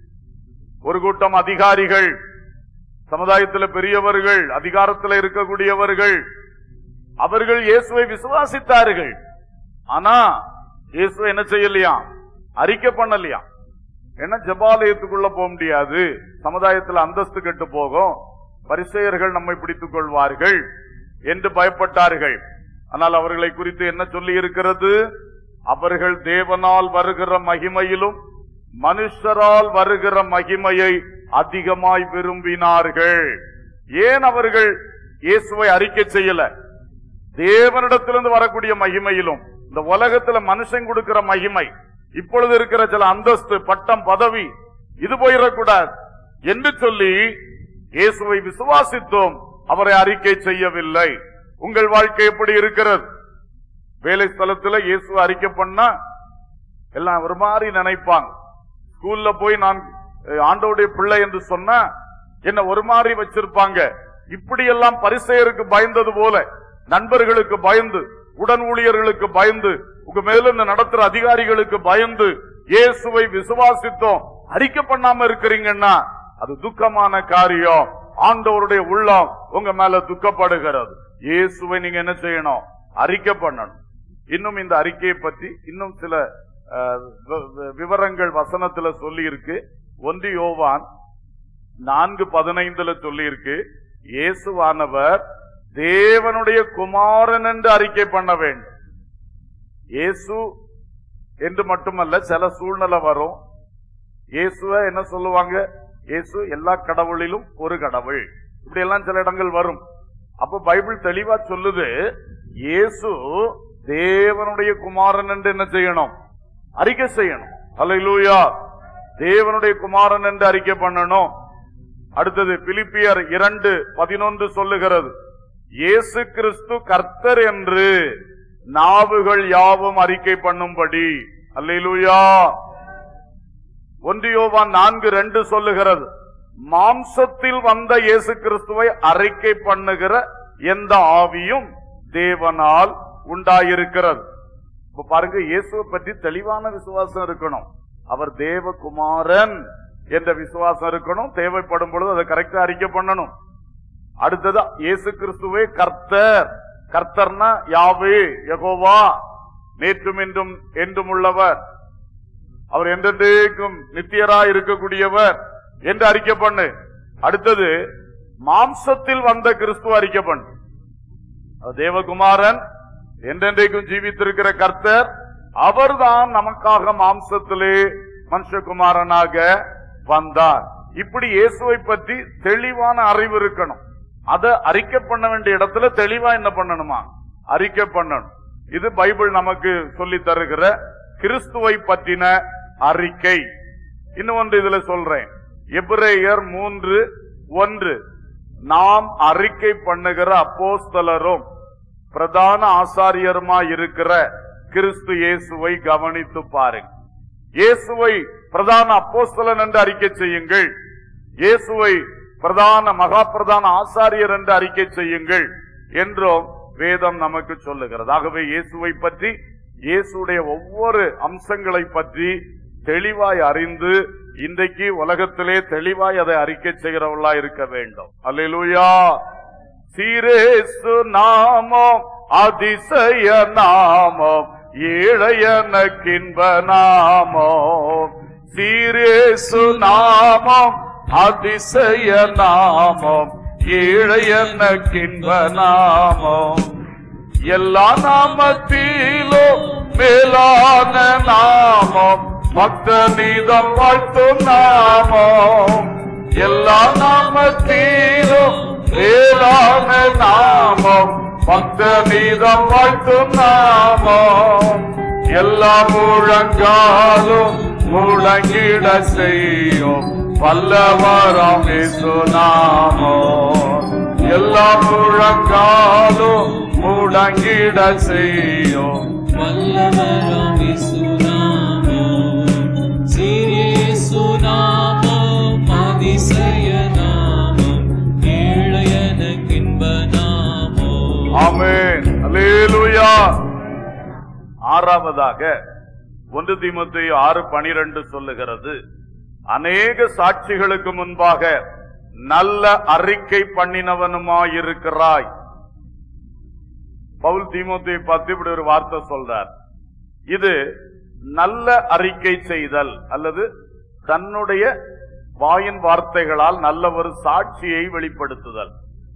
ஒரு கூட்டம் அதிகாரிகள் சமுதாயத்தில் பெரியவர்கள் அதிகாரத்தில் இருக்கக்கூடியவர்கள் அவர்கள் இயேசுவை விசுவாசித்தார்கள் ஆனா இயேசுவை என்ன செய்யலையா அறிக்கை பண்ணலையா ஏன்னா ஜபாலயத்துக்குள்ள போக முடியாது சமுதாயத்தில் அந்தஸ்து கெட்டு போகும் பரிசெயர்கள் நம்மை பிடித்துக் கொள்வார்கள் என்று பயப்பட்டார்கள் ஆனால் அவர்களை குறித்து என்ன சொல்லி இருக்கிறது அவர்கள் தேவனால் வருகிற மகிமையிலும் மனுஷரால் வருகிற மகிமையை அதிகமாய் விரும்பினார்கள் ஏன் அவர்கள் இயேசுவை அறிக்கை செய்யல தேவனிடத்திலிருந்து வரக்கூடிய மகிமையிலும் இந்த உலகத்துல மனுஷன் கொடுக்கிற மகிமை இப்பொழுது இருக்கிற சில அந்தஸ்து பட்டம் பதவி இது போயிடக்கூடாது என்று சொல்லி இயேசுவை விசுவாசித்தோம் அவரை அறிக்கை செய்யவில்லை உங்கள் வாழ்க்கை எப்படி இருக்கிறது வேலை ஸ்தலத்துல இயேசுவை அறிக்கை பண்ணா எல்லாம் ஒரு மாதிரி நினைப்பாங்க ஸ்கூல்ல போய் நான் அஹ், ஆண்டவருடைய பிள்ளை என்று சொன்னா என்ன ஒரு மாதிரி வச்சிருப்பாங்க இப்படியெல்லாம் பரிசெயருக்கு பயந்தது போல நண்பர்களுக்கு பயந்து உடன் ஊழியர்களுக்கு பயந்து உங்க மேல இந்த நடத்துற அதிகாரிகளுக்கு பயந்து இயேசுவை விசுவாசித்தோம் அறிக்கை பண்ணாம இருக்கிறீங்கன்னா அது துக்கமான காரியம் ஆண்டவருடைய உள்ளம் உங்க மேல துக்கப்படுகிறது இயேசுவை நீங்க என்ன செய்யணும் அறிக்கை பண்ணணும் இன்னும் இந்த அறிக்கையை பற்றி இன்னும் சில அஹ், வி- வி- விவரங்கள் வசனத்துல சொல்லி இருக்கு ஒன்று யோவான் நான்கு பதினைந்துல சொல்லி இருக்கு இயேசுவானவர் தேவனுடைய குமாரன் என்று அறிக்கை பண்ண வேண்டும் இயேசு என்று மட்டுமல்ல சில சூழ்நிலை வரும் இயேசுவ என்ன சொல்லுவாங்க இயேசு எல்லா கடவுளிலும் ஒரு கடவுள் இப்படி எல்லாம் சில இடங்கள் வரும் அப்ப பைபிள் தெளிவா சொல்லுது இயேசு தேவனுடைய குமாரன் என்று என்ன செய்யணும் அறிக்கை செய்யணும் அல்லேலூயா தேவனுடைய குமாரன் என்று அறிக்கை பண்ணணும் அடுத்தது பிலிப்பியர் இரண்டு பதினொன்று சொல்லுகிறது இயேசு கிறிஸ்து கர்த்தர் என்று நாவுகள் யாவும் அறிக்கை பண்ணும்படி அல்லேலூயா ஒன்று யோவான் நான்கு ரெண்டு சொல்லுகிறது மாம்சத்தில் வந்த இயேசு கிறிஸ்துவை அறிக்கை பண்ணுகிற எந்த ஆவியும் தேவனால் உண்டாயிருக்கிறது இப்ப பாருங்க இயேசுவை பற்றி தெளிவான விசுவாசம் இருக்கணும் அவர் தேவகுமாரன் என்ற விசுவாசம் இருக்கணும் தேவைப்படும் பொழுது அதை கரெக்டா அறிக்கை பண்ணணும் அடுத்தது இயேசு கிறிஸ்துவே கர்த்தர் கர்த்தர்னா யாவே யெகோவா நேற்றும் இன்றும் என்றும் உள்ளவர் அவர் என்றென்றைக்கும் நித்தியரா இருக்கக்கூடியவர் என்று அறிக்கை பண்ணு அடுத்தது மாம்சத்தில் வந்த கிறிஸ்துவ அறிக்கை பண்ணு அவர் தேவகுமாரன் என்றென்றைக்கும் ஜீவித்திருக்கிற கர்த்தர் அவர்தான் நமக்காக மாம்சத்திலே மனுஷகுமாரனாக வந்தார் இப்படி இயேசுவை பற்றி தெளிவான அறிவு இருக்கணும் அதை அறிக்கை பண்ண வேண்டிய இடத்துல தெளிவா என்ன பண்ணணுமா அறிக்கை பண்ணணும் இது பைபிள் நமக்கு சொல்லி தருகிற கிறிஸ்துவை பற்றின அறிக்கை இன்னும் ஒன்று இதுல சொல்றேன் எபிரேயர் மூன்று ஒன்று நாம் அறிக்கை பண்ணுகிற அப்போஸ்தலரும் பிரதான ஆசாரியருமா இருக்கிற கிறிஸ்து இயேசுவை கவனித்து பாருங்க இயேசுவை பிரதான அப்போஸ்தலன் என்று அறிக்கை செய்யுங்கள் இயேசுவை பிரதான மகா பிரதான ஆசாரியர் என்று அறிக்கை செய்யுங்கள் என்றும் வேதம் நமக்கு சொல்லுகிறது ஆகவே இயேசுவை பற்றி இயேசுடைய ஒவ்வொரு அம்சங்களை பற்றி தெளிவாய் அறிந்து இன்றைக்கு உலகத்திலே தெளிவாய் அதை அறிக்கை செய்கிறவர்களா இருக்க வேண்டும் அல்லேலூயா சீரேசு நாமம் அதிசய நாமம் ஏழையனக்கின்ப நாமம் சீரேசு நாமம் அதிசய நாமம் ஏழையனக்கின்ப நாமம் எல்லா நாமத்திலும் மேலான நாமம் பக்த நீதம் வாழ்த்தும் நாமம் எல்லா நாமத்திலும் மேலான நாமம் பக்த நீதம் வாழ்த்தும் நாமம் எல்லா முழங்காலும் முழங்கிட செய்யும் வல்லவரம் இயேசு நாமம் எல்லா முழங்காலும் முழங்கிட செய்யும் வல்லவராம் இயேசுநாமம் சீரியேசுநாமம் அதிசய நாமம் ஏழையனக்கின்ப நாமம் ஆமென் அல்லேலூயா ஆறாவதாக ஒன்று தீமத்தை ஆறு பனிரெண்டு சொல்லுகிறது அநேக சாட்சிகளுக்கு முன்பாக நல்ல அறிக்கை பண்ணினவனுமாயிருக்கிறாய் பவுல் தீமோத்தை பார்த்து இப்படி ஒரு வார்த்தை சொல்றார் இது நல்ல அறிக்கை செய்தல் அல்லது தன்னுடைய வாயின் வார்த்தைகளால் நல்ல ஒரு சாட்சியை வெளிப்படுத்துதல்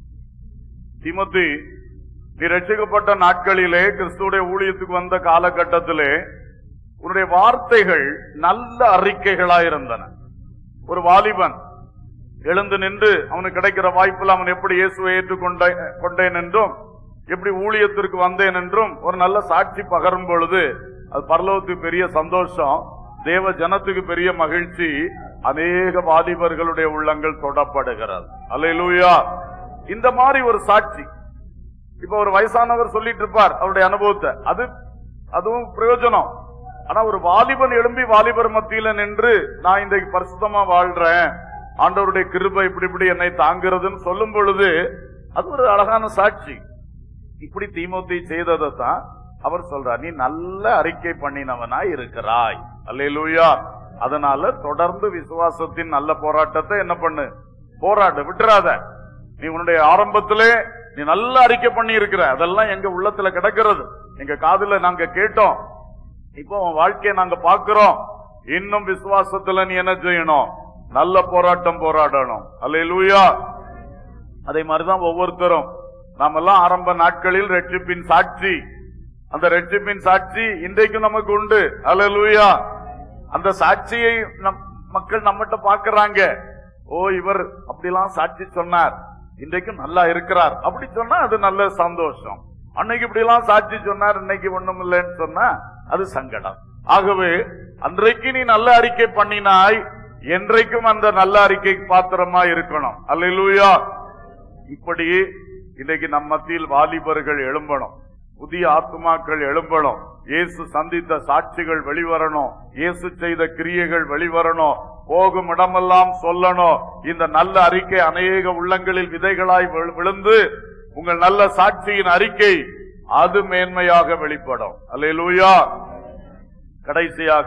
திமுத்தி நீ ரட்சிக்கப்பட்ட நாட்களிலே கிறிஸ்துடைய ஊழியத்துக்கு வந்த காலகட்டத்திலே உன்னுடைய வார்த்தைகள் நல்ல அறிக்கைகளாயிருந்தன ஒரு வாலிபன் எழுந்து நின்று அவனுக்கு கிடைக்கிற வாய்ப்பில் அவன் எப்படி இயேசுவை ஏற்றுக்கொண்ட கொண்டேன் என்றும் எப்படி ஊழியத்திற்கு வந்தேன் என்றும் ஒரு நல்ல சாட்சி பகரும் பொழுது அது பரலோகத்துக்கு பெரிய சந்தோஷம் தேவ ஜனத்துக்கு பெரிய மகிழ்ச்சி அநேக வாலிபர்களுடைய உள்ளங்கள் தொடப்படுகிறது அல்லேலூயா இந்த மாதிரி ஒரு சாட்சி இப்ப ஒரு வயசானவர் சொல்லிட்டு இருப்பார் அவருடைய அனுபவத்தை அது அதுவும் பிரயோஜனம் ஆனா ஒரு வாலிபன் எழும்பி வாலிபர் மத்தியில நின்று நான் இன்றைக்கு பரிசுத்தமா வாழ்றேன் ஆண்டவருடைய கிருபை இப்படி இப்படி என்னை தாங்கிறதுன்னு சொல்லும் பொழுது அது ஒரு அழகான சாட்சி இப்படி தீமோத்தி செய்ததை தான் அவர் சொல்றார் நீ நல்ல அறிக்கை பண்ணினவனா இருக்கிறாய் அல்லேலூயா அதனால தொடர்ந்து விசுவாசத்தின் நல்ல போராட்டத்தை என்ன பண்ணு போராடு விட்டுறாத நீ உன்னுடைய ஆரம்பத்திலே நீ நல்ல அறிக்கை பண்ணி இருக்கிற அதெல்லாம் எங்க உள்ளத்துல கிடக்கிறது எங்க காதுல நாங்க கேட்டோம் இப்போ உன் வாழ்க்கையை நாங்க பார்க்கிறோம் இன்னும் விசுவாசத்துல நீ என்ன செய்யணும் நல்ல போராட்டம் போராடணும் அல்லேலூயா அதே மாதிரிதான் ஒவ்வொருத்தரும் நாமெல்லாம் ஆரம்ப நாட்களில் ரட்சிப்பின் சாட்சி அந்த ரட்சிப்பின் சாட்சி இன்றைக்கும் நமக்கு உண்டு அல்லேலூயா அந்த சாட்சியை நம் மக்கள் நம்மகிட்ட பாக்குறாங்க ஓ இவர் அப்படிலாம் சாட்சி சொன்னார் இன்றைக்கும் நல்லா இருக்கிறார் அப்படி சொன்னா அது நல்ல சந்தோஷம் அன்னைக்கு இப்படி எல்லாம் சாட்சி சொன்னார் இன்னைக்கு ஒண்ணும் இல்லைன்னு சொன்னா அது சங்கடம் ஆகவே அன்றைக்கு நீ நல்ல அறிக்கை பண்ணினாய் என்றைக்கும் அந்த நல்ல அறிக்கைக்கு பாத்திரமா இருக்கணும் அல்லேலூயா இப்படி இன்னைக்கு நம் மத்தியில் வாலிபர்கள் எழும்பணும் புதிய ஆத்துமாக்கள் எழும்பணும் இயேசு சந்தித்த சாட்சிகள் வெளிவரணும் இயேசு செய்த கிரியைகள் வெளிவரணும் போகும் இடமெல்லாம் சொல்லணும் இந்த நல்ல அறிக்கை அநேக உள்ளங்களில் விதைகளாய் விழு- விழுந்து உங்கள் நல்ல சாட்சியின் அறிக்கை அது மேன்மையாக வெளிப்படும் அல்லேலூயா கடைசியாக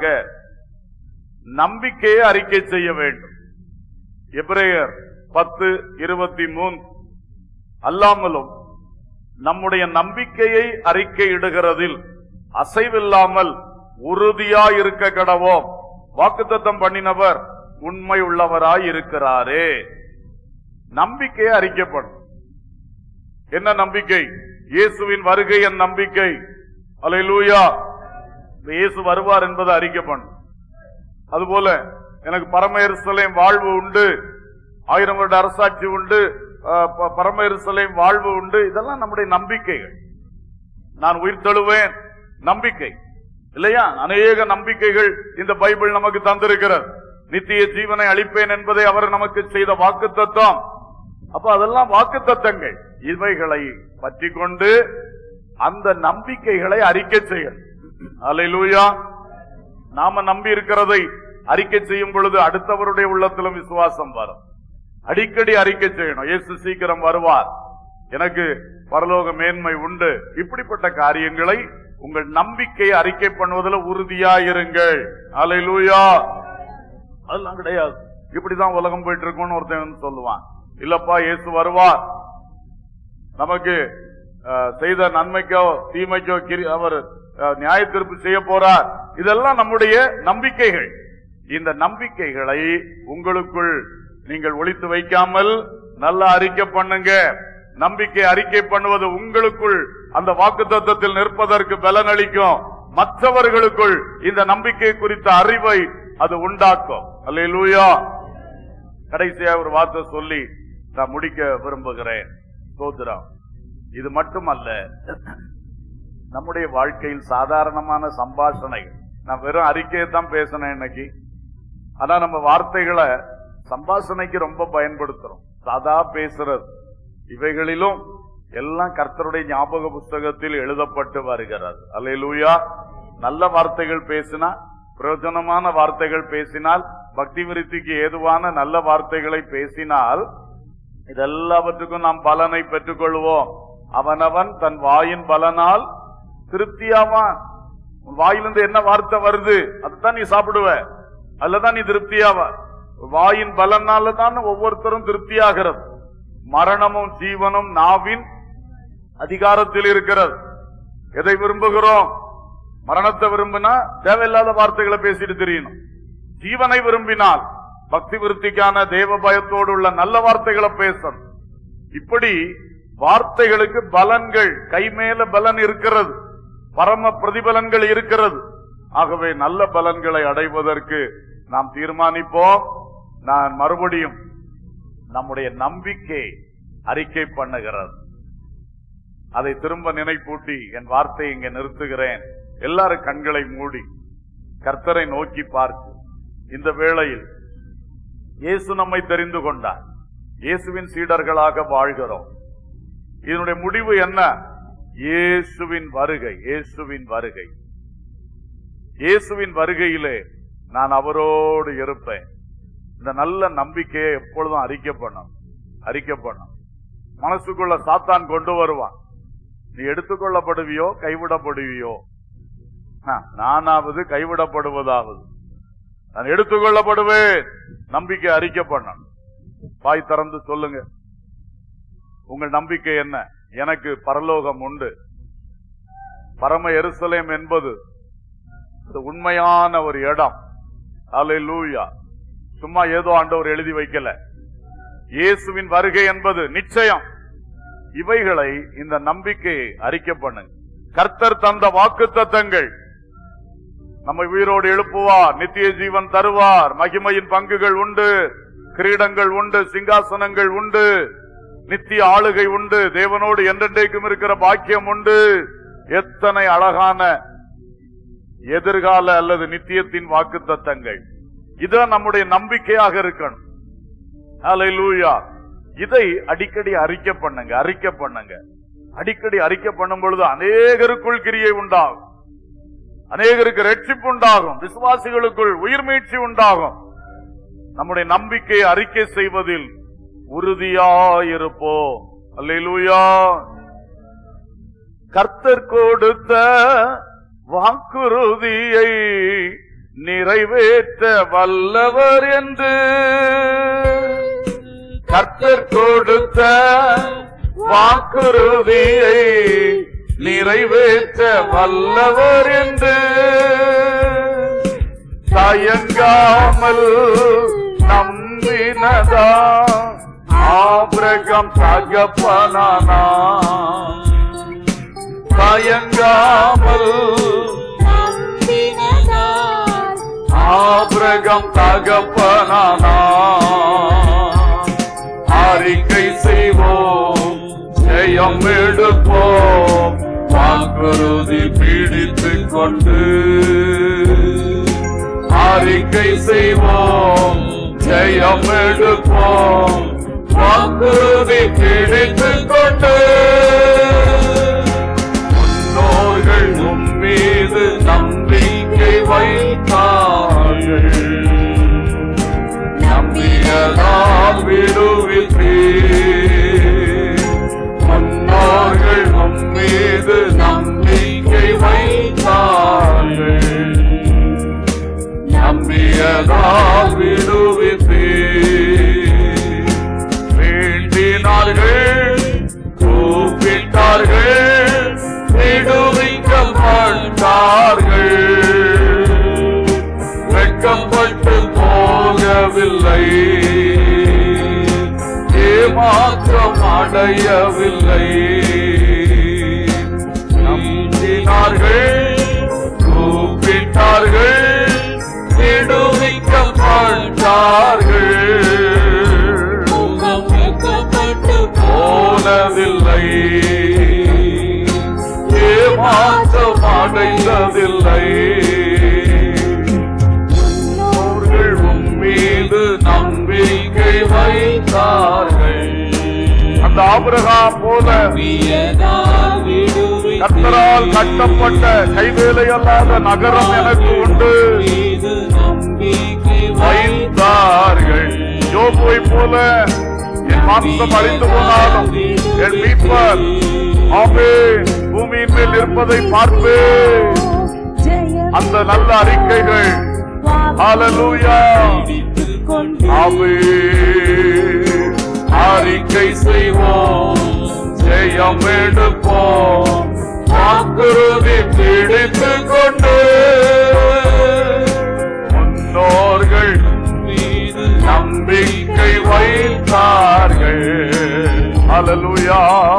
நம்பிக்கையை அறிக்கை செய்ய வேண்டும் எபிரேயர் பத்து இருபத்தி மூன்று அல்லாமலும் நம்முடைய நம்பிக்கையை அறிக்கையிடுகிறதில் அசைவில்லாமல் உறுதியாய் இருக்க கடவோம் வாக்குத்தத்தம் பண்ணினவர் உண்மை உள்ளவராய் இருக்கிறாரே நம்பிக்கையை அறிக்கப்படும் என்ன நம்பிக்கை இயேசுவின் வருகை என் நம்பிக்கை அல்லேலூயா இயேசு வருவார் என்பது அறிக்கப்படும் அதுபோல எனக்கு பரம எருசலேம் வாழ்வு உண்டு ஆயிரம் வருட அரசாட்சி உண்டு அஹ், ப- பரம எருசலேம் வாழ்வு உண்டு இதெல்லாம் நம்முடைய நம்பிக்கைகள் நான் உயிர் தழுவேன் நம்பிக்கை இல்லையா அநேக நம்பிக்கைகள் இந்த பைபிள் நமக்கு தந்திருக்கிறது நித்திய ஜீவனை அளிப்பேன் என்பதை அவர் நமக்கு செய்த வாக்குத்தத்தம் அப்ப அதெல்லாம் வாக்குத்தத்தங்கள் இவைகளை பற்றி கொண்டு அந்த நம்பிக்கைகளை அறிக்கை செய்யணும் அல்லேலூயா நாம நம்பி இருக்கிறதை அறிக்கை செய்யும் பொழுது அடுத்தவருடைய உள்ளத்திலும் விசுவாசம் வரும் அடிக்கடி அறிக்கை செய்யணும் இயேசு சீக்கிரம் வருவார் எனக்கு பரலோக மேன்மை உண்டு இப்படிப்பட்ட காரியங்களை உங்கள் நம்பிக்கையை அறிக்கை பண்ணுவதில் உறுதியாயிருங்கள் அல்லேலூயா அதெல்லாம் கிடையாது இப்படிதான் உலகம் போயிட்டு இருக்கும்னு ஒருத்தன் வந்து சொல்லுவான் இல்லப்பா இயேசு வருவார் நமக்கு அஹ், செய்த நன்மைக்கோ தீமைக்கோ கிரி- அவர் அஹ், நியாய தீர்ப்பு செய்ய போறார் இதெல்லாம் நம்முடைய நம்பிக்கைகள் இந்த நம்பிக்கைகளை உங்களுக்குள் நீங்கள் ஒளித்து வைக்காமல் நல்ல அறிக்கை பண்ணுங்க நம்பிக்கை அறிக்கை பண்ணுவது உங்களுக்குள் அந்த வாக்கு தத்துவத்தில் நிற்பதற்கு பலன் அளிக்கும் மற்றவர்களுக்குள் இந்த நம்பிக்கை குறித்த அறிவை அது உண்டாக்கும் அல்லேலூயா கடைசியா ஒரு வார்த்தை சொல்லி நான் முடிக்க விரும்புகிறேன் ஸ்தோத்திரம் இது மட்டுமல்ல நம்முடைய வாழ்க்கையில் சாதாரணமான சம்பாஷணை நான் வெறும் அறிக்கையை தான் பேசினேன் இன்னைக்கு ஆனா நம்ம வார்த்தைகளை சம்பாஷணைக்கு ரொம்ப பயன்படுத்துறோம் சாதா பேசுறது இவைகளிலும் எல்லாம் கர்த்தருடைய ஞாபக புஸ்தகத்தில் எழுதப்பட்டு வருகிறது அல்லேலூயா நல்ல வார்த்தைகள் பேசினா பிரயோஜனமான வார்த்தைகள் பேசினால் பக்தி விருத்திக்கு ஏதுவான நல்ல வார்த்தைகளை பேசினால் இதெல்லாவற்றுக்கும் நாம் பலனை பெற்றுக்கொள்வோம் அவனவன் தன் வாயின் பலனால் திருப்தியாவான் உன் வாயிலிருந்து என்ன வார்த்தை வருது அதுதான் நீ சாப்பிடுவ அதுலதான் நீ திருப்தியாவ வாயின் பலனால தான் ஒவ்வொருத்தரும் திருப்தியாகிறது மரணமும் ஜீவனும் நாவின் அதிகாரத்தில் இருக்கிறது எதை விரும்புகிறோம் மரணத்தை விரும்பினா தேவையில்லாத வார்த்தைகளை பேசிட்டு தெரியணும் ஜீவனை விரும்பினால் பக்தி விருத்திக்கான தேவ பயத்தோடு உள்ள நல்ல வார்த்தைகளை பேசணும் இப்படி வார்த்தைகளுக்கு பலன்கள் கை மேல பலன் இருக்கிறது பரம பிரதிபலன்கள் இருக்கிறது ஆகவே நல்ல பலன்களை அடைவதற்கு நாம் தீர்மானிப்போம் நான் மறுபடியும் நம்முடைய நம்பிக்கை அறிக்கை பண்ணுகிறது அதை திரும்ப நினைப்பூட்டி என் வார்த்தையை இங்கே நிறுத்துகிறேன் எல்லாரும் கண்களை மூடி கர்த்தரை நோக்கி பார்த்து இந்த வேளையில் இயேசு நம்மை தெரிந்து கொண்டார் இயேசுவின் சீடர்களாக வாழ்கிறோம் இதனுடைய முடிவு என்ன இயேசுவின் வருகை இயேசுவின் வருகை இயேசுவின் வருகையிலே நான் அவரோடு இருப்பேன் இந்த நல்ல நம்பிக்கையை எப்பொழுதும் அறிக்கை பண்ணும் அறிக்கை பண்ணும் மனசுக்குள்ள சாத்தான் கொண்டு வருவான் நீ எடுத்துக்கொள்ளப்படுவியோ கைவிடப்படுவியோ ஆ, நானாவது கைவிடப்படுவதாவது நான் எடுத்துக்கொள்ளப்படுவேன் நம்பிக்கை அறிக்கை பண்ணணும் வாய் திறந்து சொல்லுங்க உங்கள் நம்பிக்கை என்ன எனக்கு பரலோகம் உண்டு பரம எருசலேம் என்பது அது உண்மையான ஒரு இடம் அல்லேலூயா சும்மா ஏதோ ஆண்டவர் எழுதி வைக்கல இயேசுவின் வருகை என்பது நிச்சயம் இவைகளை இந்த நம்பிக்கையை அறிக்கை பண்ணுங்க கர்த்தர் தந்த வாக்கு தத்தங்கள் நம்மை உயிரோடு எழுப்புவார் நித்திய ஜீவன் தருவார் மகிமையின் பங்குகள் உண்டு கிரீடங்கள் உண்டு சிங்காசனங்கள் உண்டு நித்திய ஆளுகை உண்டு தேவனோடு என்றென்றைக்கும் இருக்கிற பாக்கியம் உண்டு எத்தனை அழகான எதிர்கால அல்லது நித்தியத்தின் வாக்கு தத்தங்கள் இதான் நம்முடைய நம்பிக்கையாக இருக்கணும் ஹalleluya இதை அடிக்கடி அறிக்கை பண்ணுங்க அறிக்கை பண்ணுங்க அடிக்கடி அறிக்கை பண்ணும் பொழுது அநேகருக்குள் கிரியை உண்டாகும் அநேகருக்கு ரட்சிப்பு உண்டாகும் விசுவாசிகளுக்குள் உயிர் மீட்சி உண்டாகும் நம்முடைய நம்பிக்கையை அறிக்கை செய்வதில் உறுதியாயிருப்போம் அல்லேலூயா கர்த்தர் கொடுத்த வாக்குறுதியை நிறைவேற்ற வல்லவர் என்று கர்த்தர் கொடுத்த வாக்குறுதியை நிறைவேற்ற வல்லவர் என்று தயங்காமல் நம்பினதா ஆபிரகம் தகப்பனானா தயங்காமல் ஆபிரகம் தகப்பனானா அறிக்கை செய்வோம் ஜெயம் எடுப்போம் வாக்குறுதி பிடித்துக் கொண்டு அறிக்கை செய்வோம் ஜெயம் எடுப்போம் வாக்குறுதி பிடித்துக் கொண்டு முன்னோர்கள் உம்மீது நம்பிக்கை வைத்தார்கள் நம்பியதால் விடுவித்தீர் முன்னோர்கள் உம்மீது நம்பிக்கை வைத்தார்கள் நம்பியதால் விடுவித்தீர் வேண்டினார்கள் கூப்பிட்டார்கள் விடுவிக்கப்பட்டார்கள் அடைந்ததில்லை ஏமாற்றம் அடையவில்லை நம்பினார்கள் கூப்பிட்டார்கள் விடுவிக்கப்பட்டார்கள் முகம் வெட்கப்பட்டு போனதில்லை ஏமாற்றம் அடைந்ததில்லை அவர்கள் உன் மீது நம்பிக்கை வைத்தார்கள் அந்த ஆபிரகாம் போல வியதால் விடுவித்தீர். கர்த்தரால் கட்டப்பட்ட கைவேலை அல்லாத நகரம் எனக்கு உண்டு மீது நம்பிக்கை வைத்தார்கள் யோபுவை போல என் மாம்சம் அழிந்து போனாலும் என் மீட்பர் ஆமே பூமியின் மேல் இருப்பதை பார்ப்பே அந்த நல்ல அறிக்கைகள் ஹalleluya ஆமே அறிக்கை செய்வோம் ஜெயம் எடுப்போம் வாக்குறுதி பிடித்துக் கொண்டு முன்னோர்கள் மீது நம்பிக்கை வைத்தார்கள் ஹalleluya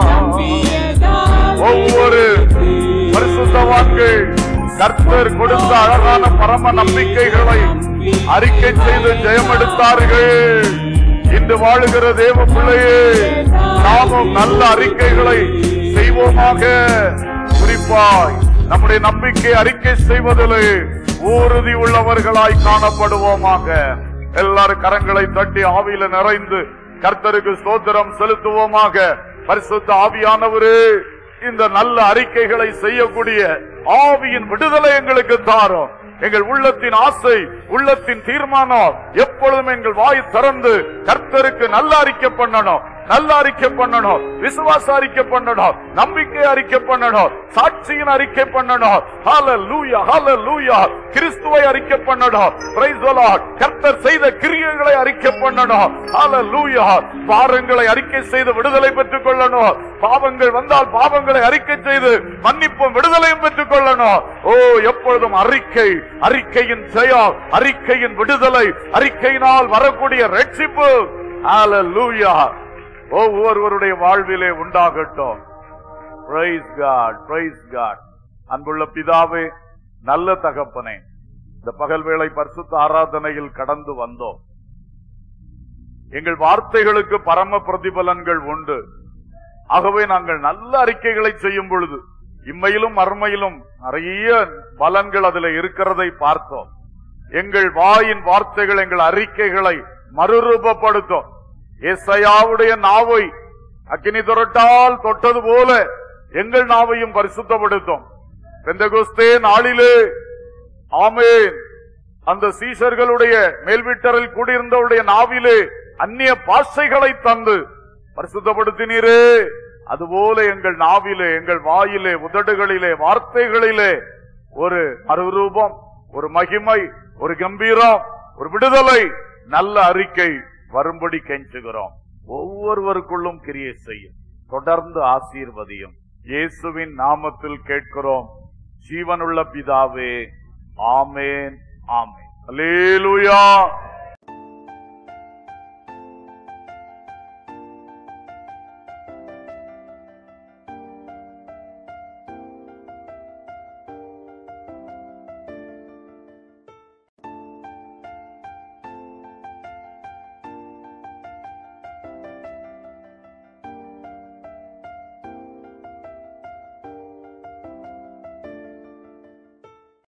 வியதால் ஒவ்வொரு பரிசுத்தவான்கள் கர்த்தர் கொடுத்த அழகான பரம நம்பிக்கைகளை அறிக்கை செய்து ஜெயம் எடுத்தார்கள் இன்று வாழுகிற தேவ பிள்ளையே நாமும் நல்ல அறிக்கைகளை செய்வோமாக குறிப்பாய் நம்முடைய நம்பிக்கை அறிக்கை செய்வதிலே உறுதி உள்ளவர்களாய் காணப்படுவோமாக எல்லாரும் கரங்களை தட்டி ஆவியில நிறைந்து கர்த்தருக்கு ஸ்தோத்திரம் செலுத்துவோமாக பரிசுத்த ஆவியானவரே இந்த நல்ல அறிக்கைகளை செய்யக்கூடிய ஆவியின் விடுதலை எங்களுக்கு தாரும் எங்கள் உள்ளத்தின் ஆசை உள்ளத்தின் தீர்மானம் எப்பொழுதும் எங்கள் வாய் திறந்து கர்த்தருக்கு நல்ல அறிக்கை பண்ணணும் நல்ல அறிக்கை பண்ணணும் விசுவாச அறிக்கை பண்ணணும் நம்பிக்கை அறிக்கை பண்ணணும் சாட்சியின் அறிக்கை பண்ணணும் ஹalleluya ஹalleluya கிறிஸ்துவை அறிக்கை பண்ணணும் praise the lord கர்த்தர் செய்த கிரியைகளை அறிக்கை பண்ணணும் ஹalleluya பாரங்களை அறிக்கை செய்து விடுதலை பெற்றுக் கொள்ளணும் பாவங்கள் வந்தால் பாவங்களை அறிக்கை செய்து மன்னிப்பும் விடுதலையும் பெற்றுக் கொள்ளணும் ஓ எப்பொழுதும் அறிக்கை அறிக்கையின் ஜெயம் அறிக்கையின் விடுதலை அறிக்கையினால் வரக்கூடிய ரட்சிப்பு ஹalleluya ஒவ்வொருவருடைய வாழ்விலே உண்டாகட்டும் பிரைஸ் காட் பிரைஸ் காட் அன்புள்ள பிதாவே நல்ல தகப்பனே இந்த பகல் வேளை பரிசுத்த ஆராதனையில் கடந்து வந்தோம் எங்கள் வார்த்தைகளுக்கு பரம பிரதிபலன்கள் உண்டு ஆகவே நாங்கள் நல்ல அறிக்கைகளை செய்யும் பொழுது இம்மையிலும் மறுமையிலும் நிறைய பலன்கள் அதுல இருக்கிறதை பார்த்தோம் எங்கள் வாயின் வார்த்தைகள் எங்கள் அறிக்கைகளை மறுரூபப்படுத்தும் ஏசையாவுடைய நாவை அக்கினி துரட்டால் தொட்டது போல எங்கள் நாவையும் பரிசுத்தப்படுத்தும் பெந்தகோஸ்தே நாளிலே ஆமேன் அந்த சீஷர்களுடைய மேல்வீட்டரில் கூடியிருந்தவருடைய நாவிலே அந்நிய பாஷைகளை தந்து பரிசுத்தப்படுத்தினீரே அதுபோல எங்கள் நாவிலே எங்கள் வாயிலே உதடுகளிலே வார்த்தைகளிலே ஒரு மறுரூபம் ஒரு மகிமை ஒரு கம்பீரம் ஒரு விடுதலை நல்ல அறிக்கை வரும்படி கெஞ்சுகிறோம் ஒவ்வொருவருக்குள்ளும் கிரியை செய்யும் தொடர்ந்து ஆசீர்வதியும் இயேசுவின் நாமத்தில் கேட்கிறோம் ஜீவனுள்ள பிதாவே ஆமேன் ஆமேன் அல்லேலூயா